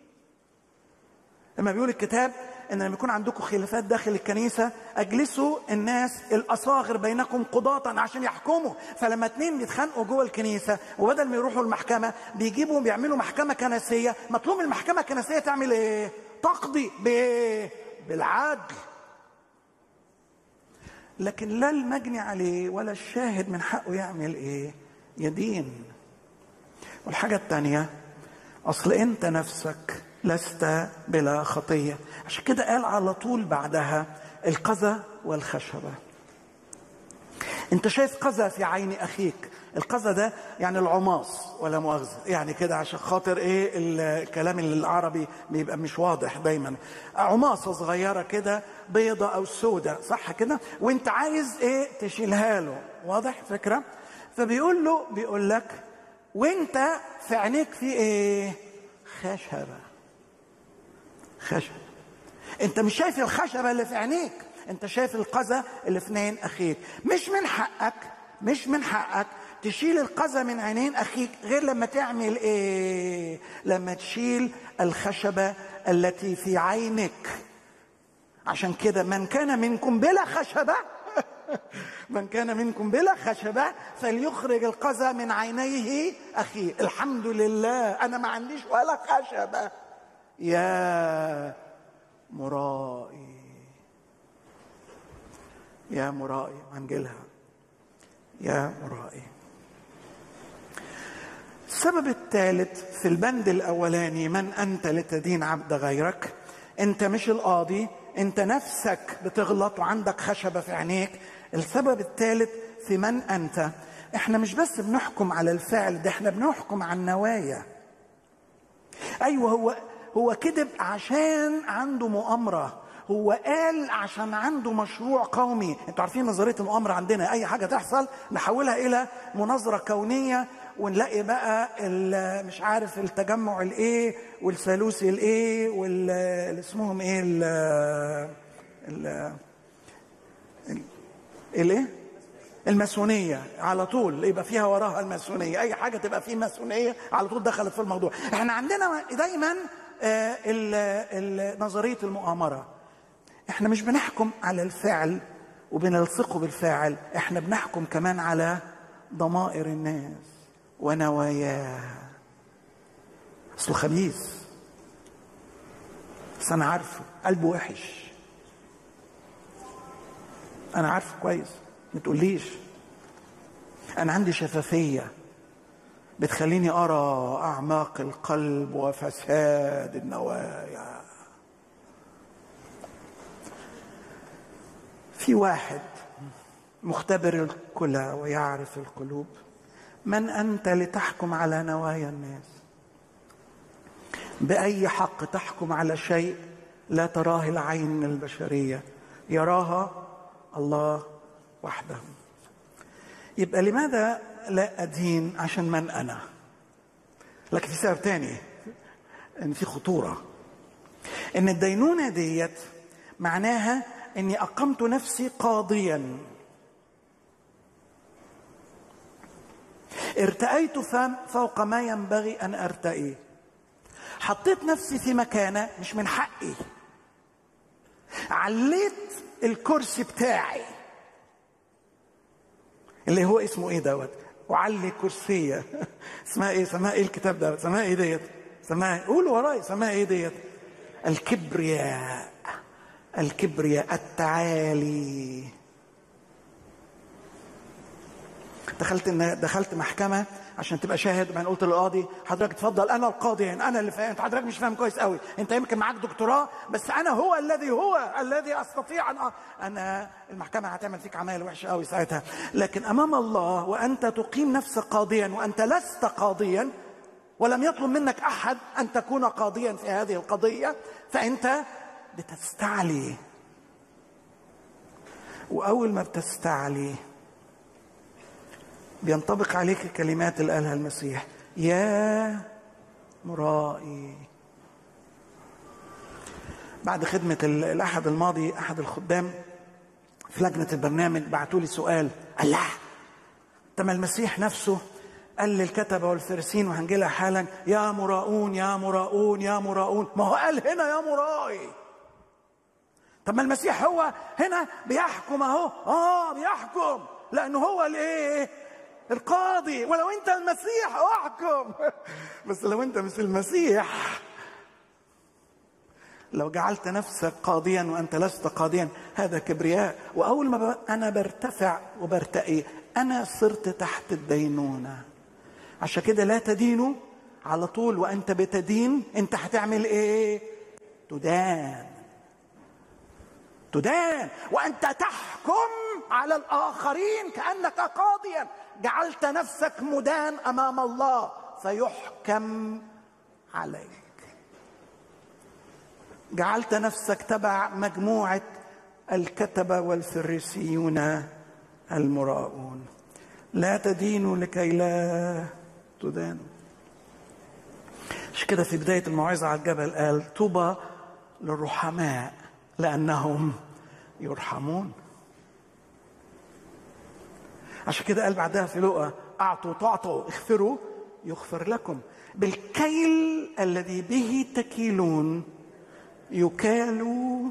لما بيقول الكتاب ان لما يكون عندكم خلافات داخل الكنيسه اجلسوا الناس الاصاغر بينكم قضاة عشان يحكموا فلما اتنين بيتخانقوا جوه الكنيسه وبدل ما يروحوا المحكمه بيجيبوا بيعملوا محكمه كنسيه مطلوب من المحكمه الكنسيه تعمل ايه؟ تقضي بايه؟ بالعدل لكن لا المجني عليه ولا الشاهد من حقه يعمل ايه؟ يدين والحاجة الثانية أصل أنت نفسك لست بلا خطية عشان كده قال على طول بعدها القذى والخشبة أنت شايف قذى في عين أخيك القذى ده يعني العماص ولا مؤاخذة يعني كده عشان خاطر ايه الكلام العربي بيبقى مش واضح دايما عماصة صغيرة كده بيضة أو سودة صح كده وانت عايز ايه تشيلها له واضح فكرة فبيقول له بيقول لك وانت في عينيك في ايه خشبه خشبه انت مش شايف الخشبه اللي في عينيك انت شايف القذى اللي في عين اخيك مش من حقك مش من حقك تشيل القذى من عينين اخيك غير لما تعمل ايه لما تشيل الخشبه التي في عينك عشان كده من كان منكم بلا خشبه من كان منكم بلا خشبة فليخرج القذى من عينيه أخيه الحمد لله أنا ما عنديش ولا خشبة يا مرائي يا مرائي هنجيلها يا مرائي السبب الثالث في البند الأولاني من أنت لتدين عبد غيرك أنت مش القاضي أنت نفسك بتغلط وعندك خشبة في عينيك السبب الثالث في من انت احنا مش بس بنحكم على الفعل ده احنا بنحكم على النوايا ايوه هو هو كذب عشان عنده مؤامره هو قال عشان عنده مشروع قومي انتوا عارفين نظريه المؤامره عندنا اي حاجه تحصل نحولها الى مناظره كونيه ونلاقي بقى مش عارف التجمع الايه والثالوثي الايه وال اسمهم ايه ال ال الايه الماسونيه على طول يبقى فيها وراها الماسونيه اي حاجه تبقى فيه ماسونيه على طول دخلت في الموضوع احنا عندنا دايما آه، ال- ال- نظريه المؤامره احنا مش بنحكم على الفعل وبنلصقه بالفاعل احنا بنحكم كمان على ضمائر الناس ونواياها اصله خبيث بس انا عارفه قلبه وحش انا عارفه كويس ما تقوليش انا عندي شفافيه بتخليني ارى اعماق القلب وفساد النوايا في واحد مختبر الكلى ويعرف القلوب من انت لتحكم على نوايا الناس باي حق تحكم على شيء لا تراه العين البشريه يراها الله وحده يبقى لماذا لا ادين عشان من انا لكن في سبب تاني ان في خطوره ان الدينونه ديت معناها اني اقمت نفسي قاضيا ارتأيت فم فوق ما ينبغي ان ارتئي حطيت نفسي في مكانه مش من حقي عليت الكرسي بتاعي اللي هو اسمه ايه دوت وعلي كرسيه اسمها ايه اسمها ايه الكتاب ده اسمها ايه ديت اسمها قولوا وراي اسمها ايه ديت الكبرياء الكبرياء التعالي دخلت إن دخلت محكمه عشان تبقى شاهد وبعدين قلت للقاضي حضرتك اتفضل انا القاضي يعني انا اللي فاهم انت حضرتك مش فاهم كويس قوي انت يمكن معاك دكتوراه بس انا هو الذي هو الذي استطيع ان أ... انا المحكمه هتعمل فيك عمايل وحشه قوي ساعتها لكن امام الله وانت تقيم نفسك قاضيا وانت لست قاضيا ولم يطلب منك احد ان تكون قاضيا في هذه القضيه فانت بتستعلي واول ما بتستعلي بينطبق عليك الكلمات اللي قالها المسيح يا مرائي بعد خدمة ال- الأحد الماضي أحد الخدام في لجنة البرنامج بعتوا لي سؤال الله طب ما المسيح نفسه قال للكتبة والفرسين وهنجي لها حالا يا مراؤون يا مراؤون يا مراؤون ما هو قال هنا يا مرائي طب ما المسيح هو هنا بيحكم اهو اه بيحكم لانه هو الايه القاضي ولو انت المسيح احكم بس لو انت مش المسيح لو جعلت نفسك قاضيا وانت لست قاضيا هذا كبرياء واول ما ب... انا برتفع وبرتقي انا صرت تحت الدينونه عشان كده لا تدينوا على طول وانت بتدين انت هتعمل ايه تدان تدان وانت تحكم على الاخرين كانك قاضيا جعلت نفسك مدان امام الله فيحكم عليك جعلت نفسك تبع مجموعه الكتبه والفريسيون المراؤون لا تدينوا لكي لا تدانوا مش كده في بدايه الموعظه على الجبل قال طوبى للرحماء لانهم يرحمون عشان كده قال بعدها في لقا اعطوا تعطوا اغفروا يغفر لكم بالكيل الذي به تكيلون يكال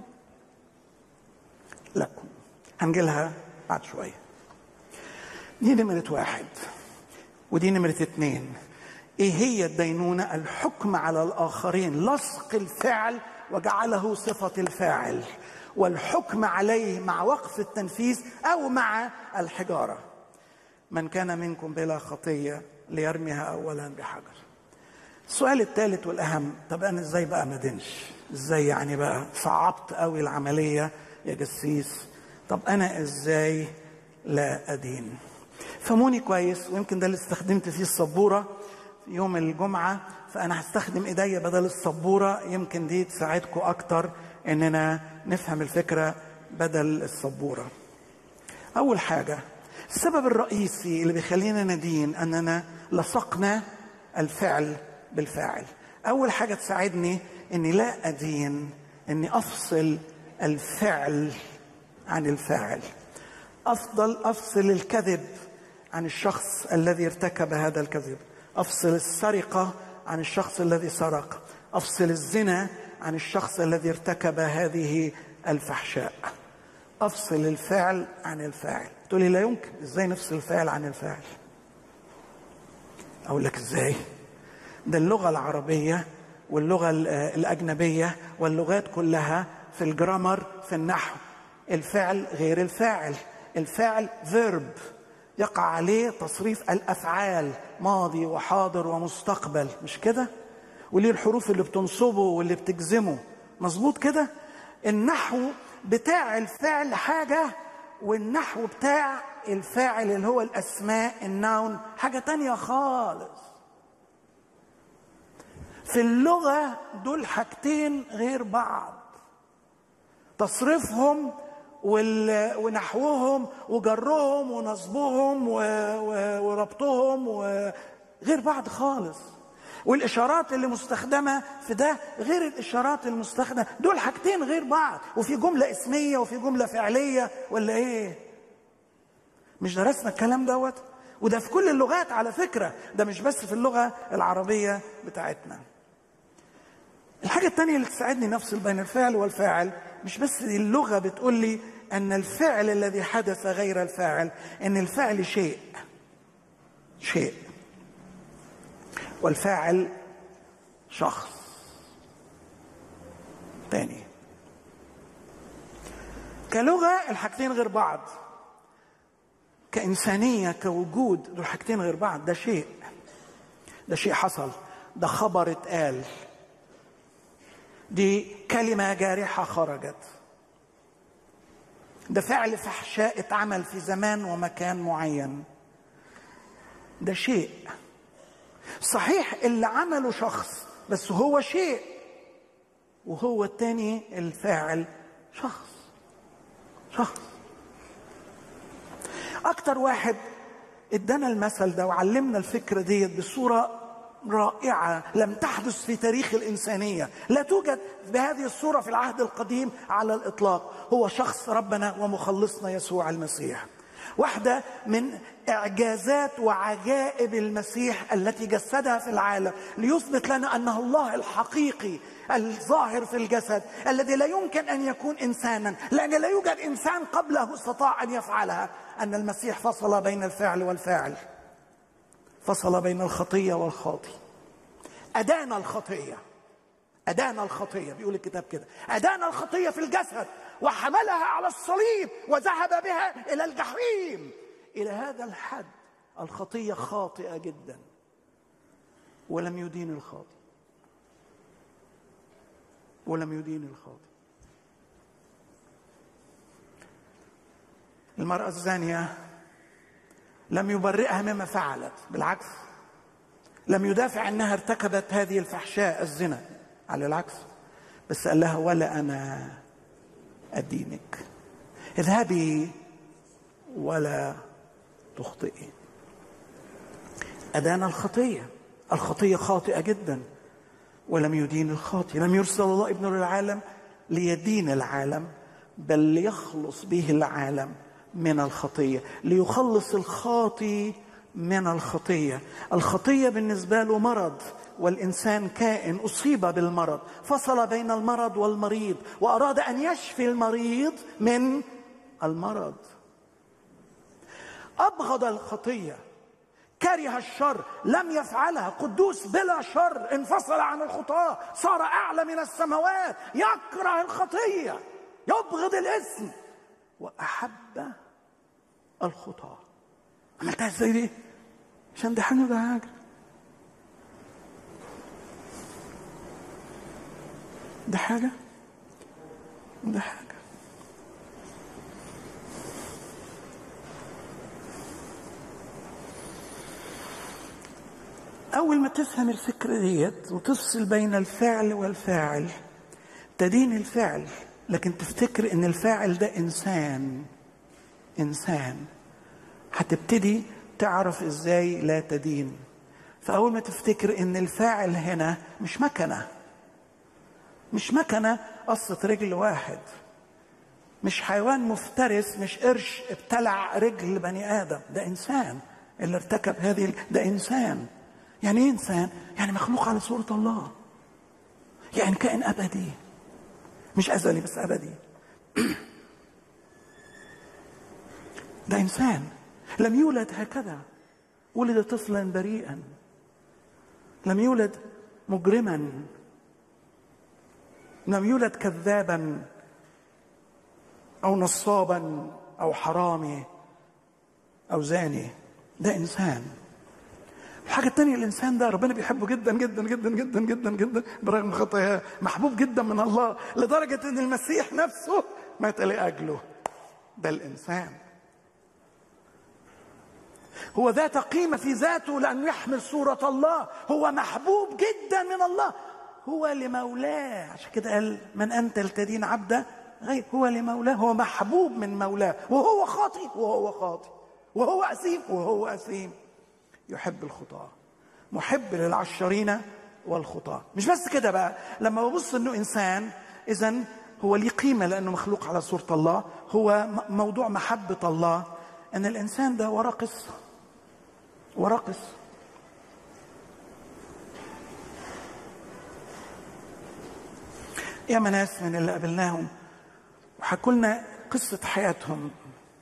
لكم هنجيلها بعد شويه دي نمرة واحد ودي نمرة اتنين ايه هي الدينونة الحكم على الآخرين لصق الفعل وجعله صفة الفاعل والحكم عليه مع وقف التنفيذ أو مع الحجارة من كان منكم بلا خطية ليرميها أولا بحجر السؤال الثالث والأهم طب أنا إزاي بقى ما دينش إزاي يعني بقى صعبت قوي العملية يا جسيس طب أنا إزاي لا أدين فهموني كويس ويمكن ده اللي استخدمت فيه السبورة في يوم الجمعة فأنا هستخدم إيديا بدل السبورة يمكن دي تساعدكم أكتر إننا نفهم الفكرة بدل السبورة أول حاجة السبب الرئيسي اللي بيخلينا ندين أننا لصقنا الفعل بالفاعل أول حاجة تساعدني إني لا أدين إني أفصل الفعل عن الفاعل أفضل أفصل الكذب عن الشخص الذي ارتكب هذا الكذب أفصل السرقة عن الشخص الذي سرق افصل الزنا عن الشخص الذي ارتكب هذه الفحشاء افصل الفعل عن الفاعل تقول لي لا يمكن ازاي نفصل الفاعل عن الفاعل اقول لك ازاي ده اللغه العربيه واللغه الاجنبيه واللغات كلها في الجرامر في النحو الفعل غير الفاعل الفعل فيرب يقع عليه تصريف الافعال ماضي وحاضر ومستقبل مش كده وليه الحروف اللي بتنصبه واللي بتجزمه مظبوط كده النحو بتاع الفعل حاجه والنحو بتاع الفاعل اللي هو الاسماء النون حاجه تانية خالص في اللغه دول حاجتين غير بعض تصريفهم ونحوهم وجرهم ونصبهم وربطهم غير بعض خالص والاشارات اللي مستخدمه في ده غير الاشارات المستخدمه دول حاجتين غير بعض وفي جمله اسميه وفي جمله فعليه ولا ايه مش درسنا الكلام دوت وده في كل اللغات على فكره ده مش بس في اللغه العربيه بتاعتنا الحاجة الثانية اللي تساعدني نفصل بين الفعل والفاعل مش بس اللغة بتقول لي أن الفعل الذي حدث غير الفاعل أن الفعل شيء شيء والفاعل شخص تاني كلغة الحاجتين غير بعض كإنسانية كوجود دول حاجتين غير بعض ده شيء ده شيء حصل ده خبر اتقال دي كلمة جارحة خرجت ده فعل فحشاء اتعمل في زمان ومكان معين ده شيء صحيح اللي عمله شخص بس هو شيء وهو التاني الفاعل شخص شخص اكتر واحد ادانا المثل ده وعلمنا الفكره ديت بصوره رائعه لم تحدث في تاريخ الانسانيه لا توجد بهذه الصوره في العهد القديم على الاطلاق هو شخص ربنا ومخلصنا يسوع المسيح واحده من اعجازات وعجائب المسيح التي جسدها في العالم ليثبت لنا انه الله الحقيقي الظاهر في الجسد الذي لا يمكن ان يكون انسانا لان لا يوجد انسان قبله استطاع ان يفعلها ان المسيح فصل بين الفعل والفاعل فصل بين الخطيه والخاطي ادان الخطيه ادان الخطيه بيقول الكتاب كده ادان الخطيه في الجسد وحملها على الصليب وذهب بها الى الجحيم الى هذا الحد الخطيه خاطئه جدا ولم يدين الخاطئ ولم يدين الخاطئ المرأة الزانية لم يبرئها مما فعلت بالعكس لم يدافع انها ارتكبت هذه الفحشاء الزنا على العكس بس قال لها ولا انا ادينك اذهبي ولا تخطئي ادان الخطيه الخطيه خاطئه جدا ولم يدين الخاطئ لم يرسل الله ابنه للعالم ليدين العالم بل ليخلص به العالم من الخطيه ليخلص الخاطي من الخطيه الخطيه بالنسبه له مرض والانسان كائن اصيب بالمرض فصل بين المرض والمريض واراد ان يشفي المريض من المرض ابغض الخطيه كره الشر لم يفعلها قدوس بلا شر انفصل عن الخطاه صار اعلى من السماوات يكره الخطيه يبغض الاسم واحب الخطاه عملتها ازاي دي عشان ده حاجه ده حاجه ده حاجه وده حاجه أول ما تفهم الفكرة ديت وتفصل بين الفعل والفاعل تدين الفعل لكن تفتكر إن الفاعل ده إنسان إنسان هتبتدي تعرف إزاي لا تدين فأول ما تفتكر إن الفاعل هنا مش مكنة مش مكنة قصة رجل واحد مش حيوان مفترس مش قرش ابتلع رجل بني آدم ده إنسان اللي ارتكب هذه ده إنسان يعني ايه انسان؟ يعني مخلوق على صورة الله. يعني كائن ابدي مش ازلي بس ابدي ده انسان لم يولد هكذا ولد طفلا بريئا لم يولد مجرما لم يولد كذابا او نصابا او حرامي او زاني ده انسان الحاجة الثانية الإنسان ده ربنا بيحبه جدا جدا جدا جدا جدا جدا برغم خطاياه محبوب جدا من الله لدرجة إن المسيح نفسه مات لأجله ده الإنسان هو ذات قيمة في ذاته لأنه يحمل صورة الله هو محبوب جدا من الله هو لمولاه عشان كده قال من أنت لتدين عبده غير هو لمولاه هو محبوب من مولاه وهو خاطئ وهو خاطئ وهو أثيم وهو أثيم يحب الخطاة محب للعشرين والخطاة مش بس كده بقى لما ببص انه انسان اذا هو ليه قيمه لانه مخلوق على صوره الله هو م- موضوع محبه الله ان الانسان ده وراه قصه وراه قصه ياما ناس من اللي قابلناهم وحكوا لنا قصه حياتهم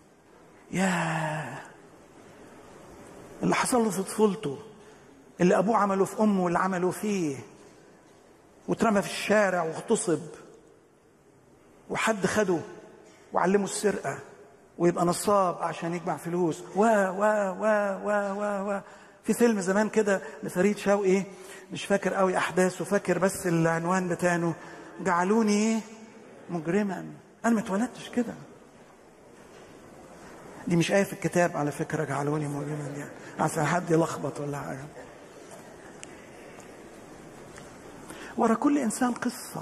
ياه اللي حصل له في طفولته اللي ابوه عمله في امه واللي عمله فيه واترمى في الشارع واغتصب وحد خده وعلمه السرقه ويبقى نصاب عشان يجمع فلوس و و و و و و في فيلم زمان كده لفريد شوقي مش فاكر قوي احداثه فاكر بس العنوان بتاعه جعلوني مجرما انا ما اتولدتش كده دي مش آية في الكتاب على فكرة جعلوني مجرما يعني عشان حد يلخبط ولا حاجة ورا كل إنسان قصة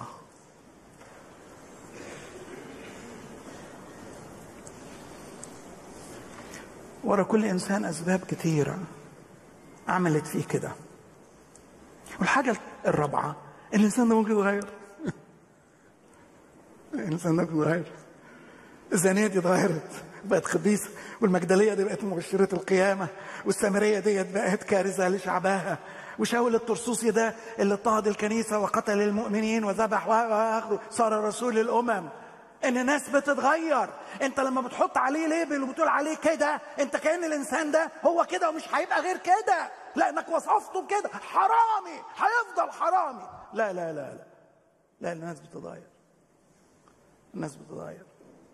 ورا كل إنسان أسباب كتيرة عملت فيه كده والحاجة الرابعة الإنسان ده ممكن يتغير الإنسان ده ممكن يتغير الزانية دي اتغيرت بقت خبيثة والمجدلية دي بقت مبشرة القيامة والسامرية دي بقت كارثة لشعبها وشاول الترسوسي ده اللي اضطهد الكنيسة وقتل المؤمنين وذبح وآخره صار رسول الأمم ان الناس بتتغير انت لما بتحط عليه ليبل وبتقول عليه كده انت كان الانسان ده هو كده ومش هيبقى غير كده لانك وصفته بكده حرامي هيفضل حرامي لا لا لا لا لا الناس بتتغير الناس بتتغير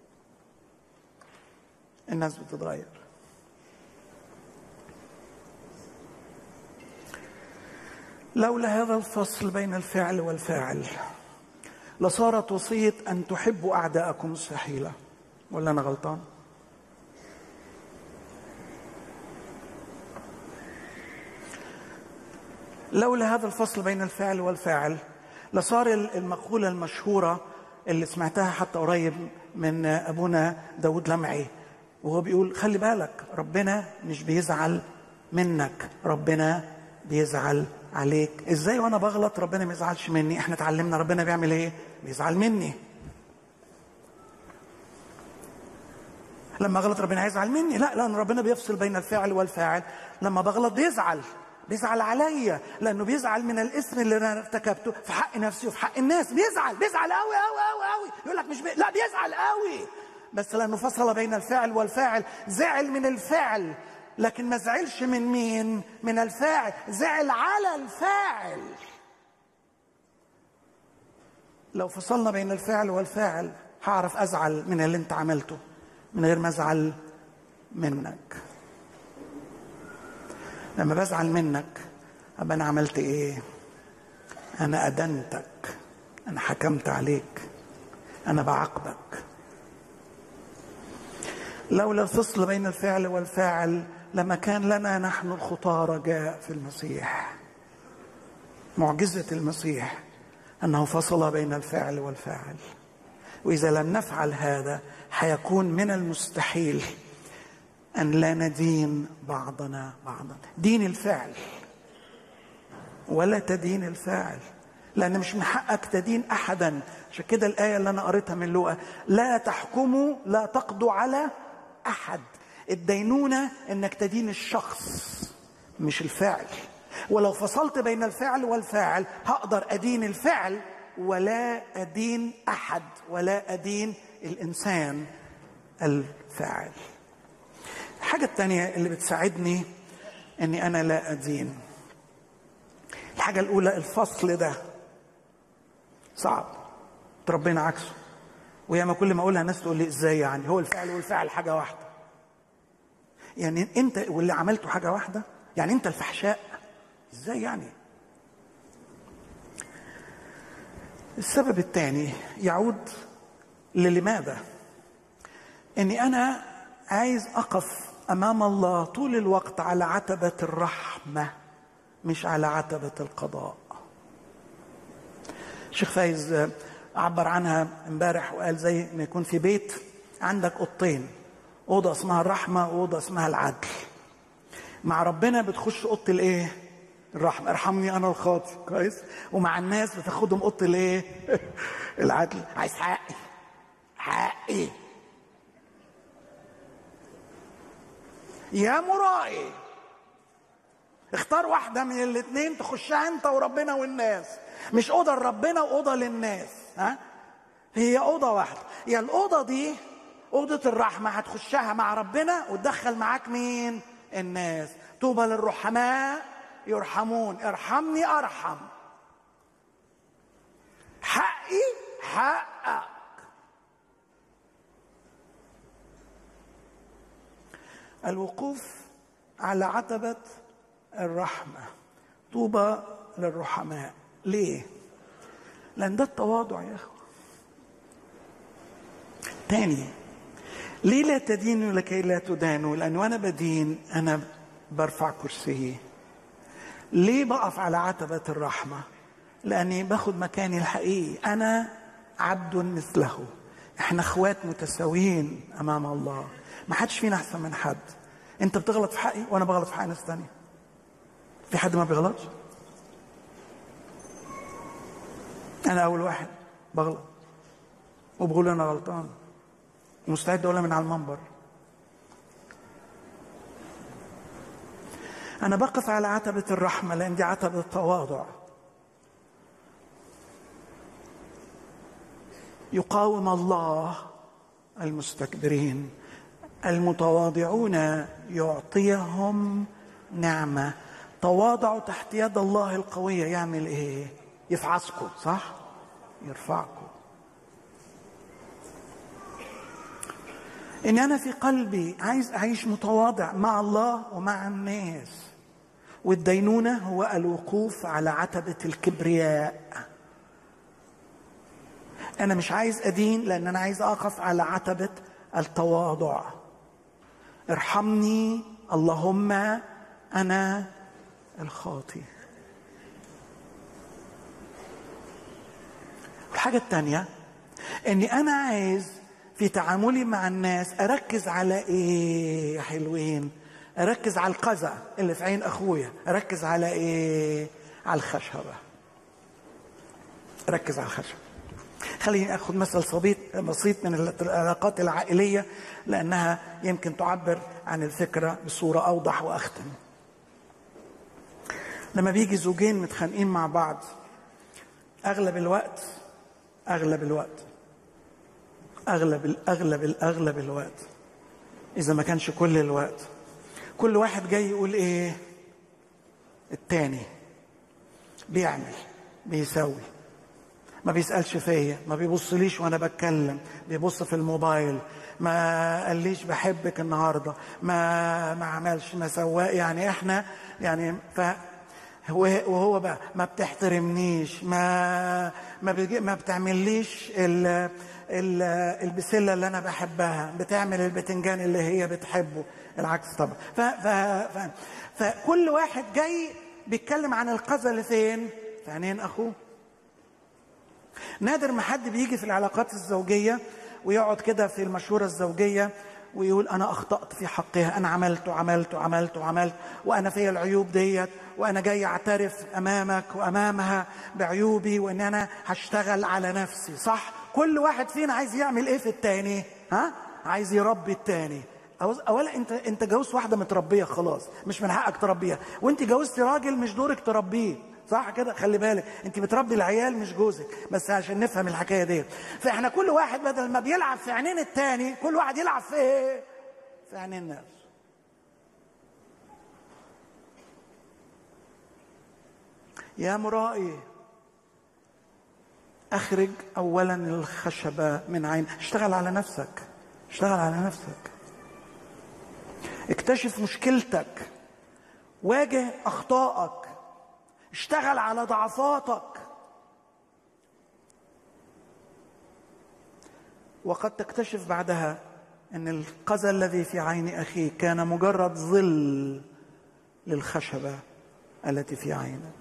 الناس بتتغير لولا هذا الفصل بين الفعل والفاعل لصارت وصية أن تحبوا أعداءكم مستحيلة ولا أنا غلطان؟ لولا هذا الفصل بين الفعل والفاعل لصار المقولة المشهورة اللي سمعتها حتى قريب من أبونا داود لمعي وهو بيقول خلي بالك ربنا مش بيزعل منك ربنا بيزعل عليك ازاي وانا بغلط ربنا ما يزعلش مني احنا اتعلمنا ربنا بيعمل ايه بيزعل مني لما غلط ربنا هيزعل مني لا لان ربنا بيفصل بين الفاعل والفاعل لما بغلط بيزعل بيزعل عليا لانه بيزعل من الاسم اللي انا ارتكبته في حق نفسي وفي حق الناس بيزعل بيزعل قوي قوي قوي قوي يقول لك مش بي... لا بيزعل قوي بس لانه فصل بين الفاعل والفاعل زعل من الفعل لكن ما زعلش من مين من الفاعل زعل على الفاعل لو فصلنا بين الفعل والفاعل هعرف ازعل من اللي انت عملته من غير ما ازعل منك لما بزعل منك ابقى انا عملت ايه انا ادنتك انا حكمت عليك انا بعاقبك لولا الفصل بين الفعل والفاعل لما كان لنا نحن الخطاة رجاء في المسيح معجزة المسيح أنه فصل بين الفعل والفاعل وإذا لم نفعل هذا حيكون من المستحيل أن لا ندين بعضنا بعضا دين الفعل ولا تدين الفاعل لأن مش من حقك تدين أحدا عشان كده الآية اللي أنا قريتها من لوقا لا تحكموا لا تقضوا على أحد الدينونة إنك تدين الشخص مش الفاعل ولو فصلت بين الفعل والفاعل هقدر أدين الفعل ولا ادين احد ولا ادين الانسان الفاعل الحاجه الثانيه اللي بتساعدني اني انا لا ادين الحاجه الاولى الفصل ده صعب ربنا عكسه وياما كل ما اقولها ناس تقول لي ازاي يعني هو الفعل والفعل حاجه واحده يعني انت واللي عملته حاجه واحده يعني انت الفحشاء ازاي يعني السبب الثاني يعود للماذا اني انا عايز اقف امام الله طول الوقت على عتبه الرحمه مش على عتبه القضاء الشيخ فايز عبر عنها امبارح وقال زي ما يكون في بيت عندك اوضتين اوضه اسمها الرحمه واوضه اسمها العدل مع ربنا بتخش اوضه الايه الرحمه ارحمني انا الخاطي كويس ومع الناس بتاخدهم اوضه الايه العدل عايز حقي حقي يا مرائي اختار واحدة من الاثنين تخشها انت وربنا والناس مش أوضة لربنا وأوضة للناس ها هي أوضة واحدة يا الأوضة دي أوضة الرحمة هتخشها مع ربنا وتدخل معاك مين الناس طوبى للرحماء يرحمون ارحمني أرحم حقي حقك الوقوف على عتبة الرحمة طوبى للرحماء ليه؟ لأن ده التواضع يا أخوة تاني ليه لا تدينوا لكي لا تدانوا لأن وأنا بدين أنا برفع كرسيي ليه بقف على عتبة الرحمة لأني باخد مكاني الحقيقي أنا عبد مثله احنا اخوات متساويين امام الله ما حدش فينا احسن من حد انت بتغلط في حقي وانا بغلط في حق ناس تانية في حد ما بيغلطش انا اول واحد بغلط وبقول انا غلطان ومستعد اقولها من على المنبر انا بقف على عتبه الرحمه لان دي عتبه التواضع يقاوم الله المستكبرين المتواضعون يعطيهم نعمه تواضعوا تحت يد الله القويه يعمل ايه يفعصكم صح يرفعكم ان انا في قلبي عايز اعيش متواضع مع الله ومع الناس والدينونه هو الوقوف على عتبه الكبرياء انا مش عايز ادين لان انا عايز اقف على عتبه التواضع ارحمني اللهم انا الخاطي الحاجه الثانيه اني انا عايز في تعاملي مع الناس اركز على ايه يا حلوين اركز على القذى اللي في عين اخويا اركز على ايه على الخشبه ركز على الخشبه خليني اخذ مثل بسيط بسيط من العلاقات العائليه لانها يمكن تعبر عن الفكره بصوره اوضح واختم لما بيجي زوجين متخانقين مع بعض اغلب الوقت اغلب الوقت اغلب الاغلب الاغلب الوقت اذا ما كانش كل الوقت كل واحد جاي يقول ايه التاني بيعمل بيسوي ما بيسالش فيا ما بيبصليش وانا بتكلم بيبص في الموبايل ما قاليش بحبك النهارده ما ما عملش ما سواه يعني احنا يعني ف وهو بقى ما بتحترمنيش ما ما, بيجي ما بتعمليش ال ال البسله اللي انا بحبها بتعمل البتنجان اللي هي بتحبه العكس طبعا ف ف ف فكل واحد جاي بيتكلم عن القذى اللي فين في عينين اخوه نادر ما حد بيجي في العلاقات الزوجيه ويقعد كده في المشوره الزوجيه ويقول انا اخطات في حقها انا عملت وعملت وعملت وعملت وانا فيا العيوب ديت وانا جاي اعترف امامك وامامها بعيوبي وان انا هشتغل على نفسي صح كل واحد فينا عايز يعمل ايه في التاني ها عايز يربي التاني اولا انت انت جوزت واحده متربيه خلاص مش من حقك تربيها وانت جوزتي راجل مش دورك تربيه صح كده خلي بالك انت بتربي العيال مش جوزك بس عشان نفهم الحكايه دي فاحنا كل واحد بدل ما بيلعب في عينين التاني كل واحد يلعب في ايه في عينين نفسه يا مرائي اخرج اولا الخشبه من عين اشتغل على نفسك اشتغل على نفسك اكتشف مشكلتك واجه اخطائك اشتغل على ضعفاتك وقد تكتشف بعدها ان القذى الذي في عين اخيك كان مجرد ظل للخشبه التي في عينك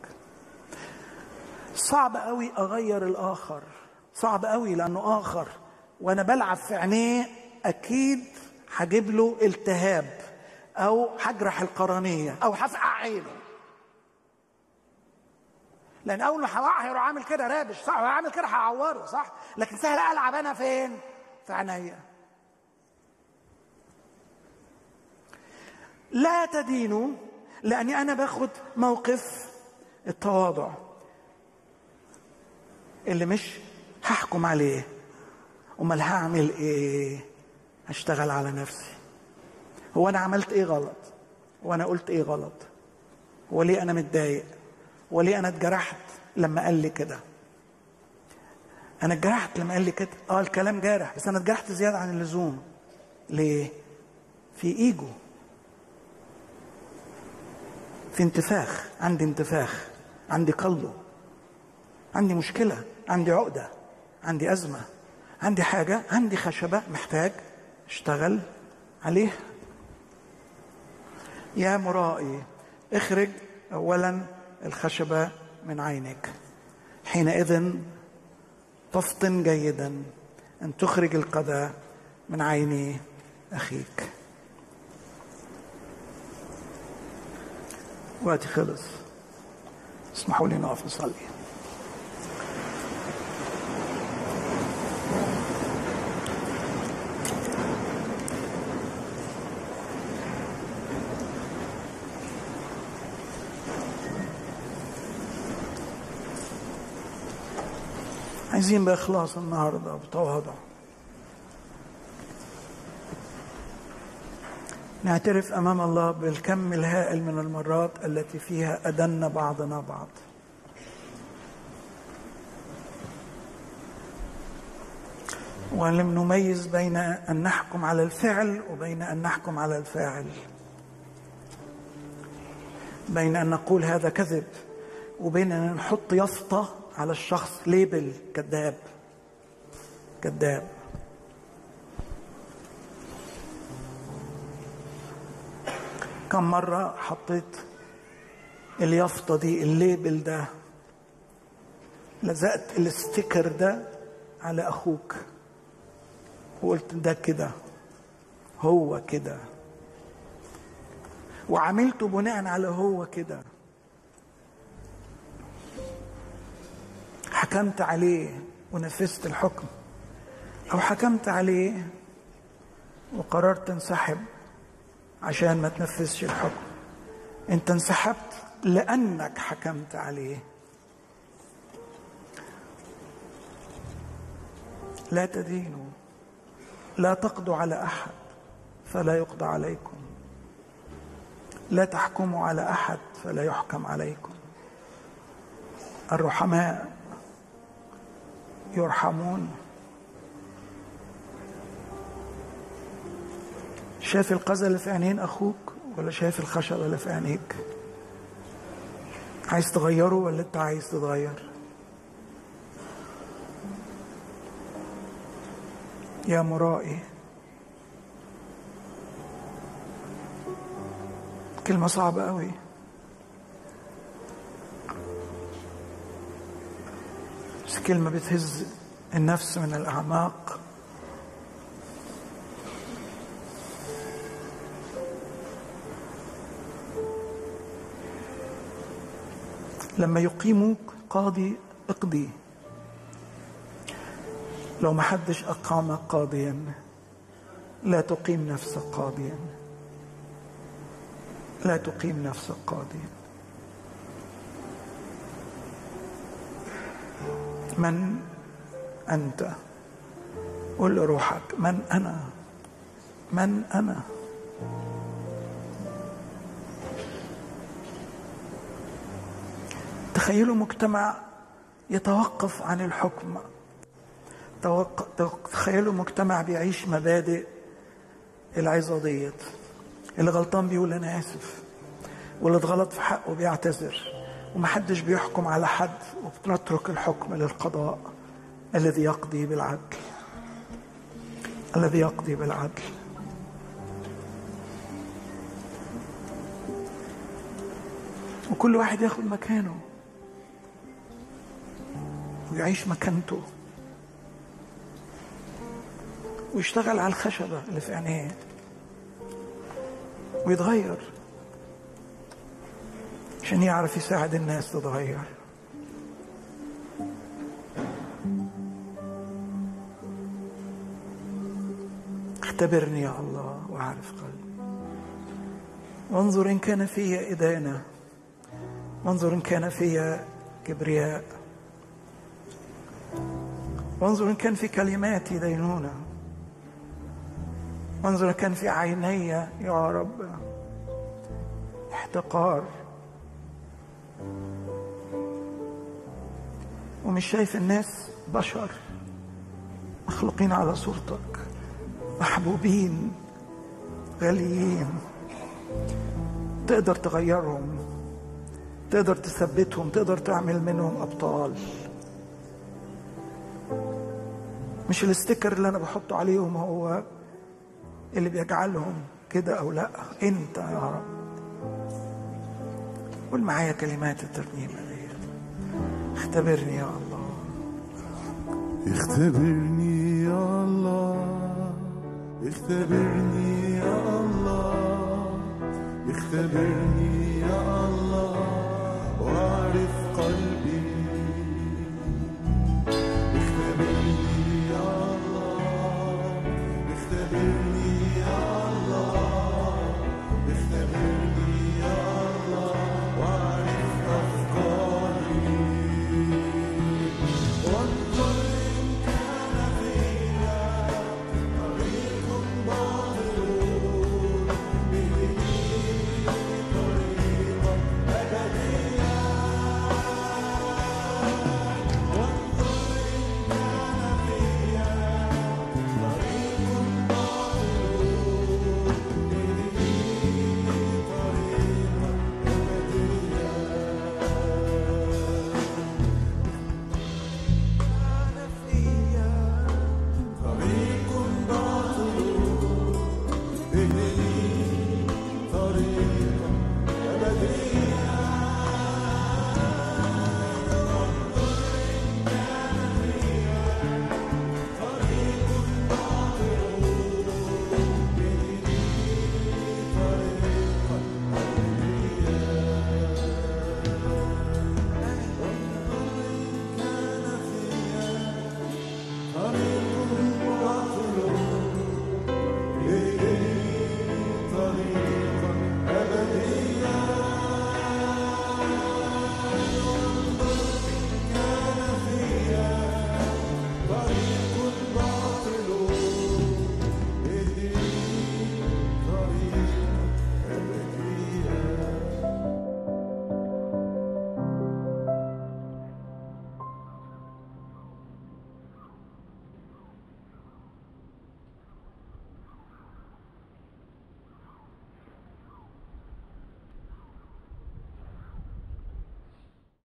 صعب قوي اغير الاخر صعب قوي لانه اخر وانا بلعب في عينيه اكيد هجيب له التهاب او هجرح القرنيه او هفقع عينه لان اول ما هوقع هيروح عامل كده رابش صح هو عامل كده هعوره صح لكن سهل العب انا فين في عينيا لا تدينوا لاني انا باخد موقف التواضع اللي مش هحكم عليه امال هعمل ايه هشتغل على نفسي هو انا عملت ايه غلط هو انا قلت ايه غلط هو ليه انا متضايق هو ليه انا اتجرحت لما قال لي كده انا اتجرحت لما قال لي كده اه الكلام جارح بس انا اتجرحت زياده عن اللزوم ليه في ايجو في انتفاخ عندي انتفاخ عندي قلبه عندي مشكله عندي عقده عندي ازمه عندي حاجه عندي خشبه محتاج اشتغل عليها يا مرائي اخرج اولا الخشبه من عينك حينئذ تفطن جيدا ان تخرج القذى من عين اخيك وقتي خلص اسمحوا لي نقف نصلي عايزين بإخلاص النهاردة بتواضع نعترف أمام الله بالكم الهائل من المرات التي فيها أدنا بعضنا بعض ولم نميز بين أن نحكم على الفعل وبين أن نحكم على الفاعل بين أن نقول هذا كذب وبين أن نحط يافطة على الشخص ليبل كذاب كذاب كم مرة حطيت اليافطة دي الليبل ده لزقت الستيكر ده على أخوك وقلت ده كده هو كده وعملته بناء على هو كده حكمت عليه ونفذت الحكم او حكمت عليه وقررت انسحب عشان ما تنفذش الحكم انت انسحبت لانك حكمت عليه لا تدينوا لا تقضوا على احد فلا يقضى عليكم لا تحكموا على احد فلا يحكم عليكم الرحماء يرحمون شايف القذى اللي في عينين اخوك ولا شايف الخشبه اللي في عينيك عايز تغيره ولا انت عايز تتغير يا مرائي كلمة صعبة قوي بس كلمة بتهز النفس من الأعماق لما يقيموك قاضي اقضي لو ما حدش أقامك قاضيا لا تقيم نفسك قاضيا لا تقيم نفسك قاضيا من أنت قول لروحك من أنا من أنا تخيلوا مجتمع يتوقف عن الحكم توق- تخيلوا مجتمع بيعيش مبادئ العظة ديت اللي غلطان بيقول أنا آسف واللي اتغلط في حقه بيعتذر ومحدش بيحكم على حد وبنترك الحكم للقضاء الذي يقضي بالعدل الذي يقضي بالعدل وكل واحد ياخد مكانه ويعيش مكانته ويشتغل على الخشبة اللي في عينيه ويتغير عشان يعرف يساعد الناس تتغير اختبرني يا الله واعرف قلبي وانظر ان كان في ادانه وانظر ان كان في كبرياء وانظر ان كان في كلماتي دينونه وانظر ان كان في عيني يا رب احتقار ومش شايف الناس بشر مخلوقين على صورتك محبوبين غاليين تقدر تغيرهم تقدر تثبتهم تقدر تعمل منهم ابطال مش الاستيكر اللي انا بحطه عليهم هو اللي بيجعلهم كده او لا انت يا رب قول معايا كلمات الترنيمه دي اختبرني يا الله اختبرني يا الله اختبرني يا الله اختبرني يا الله واعرف قلبي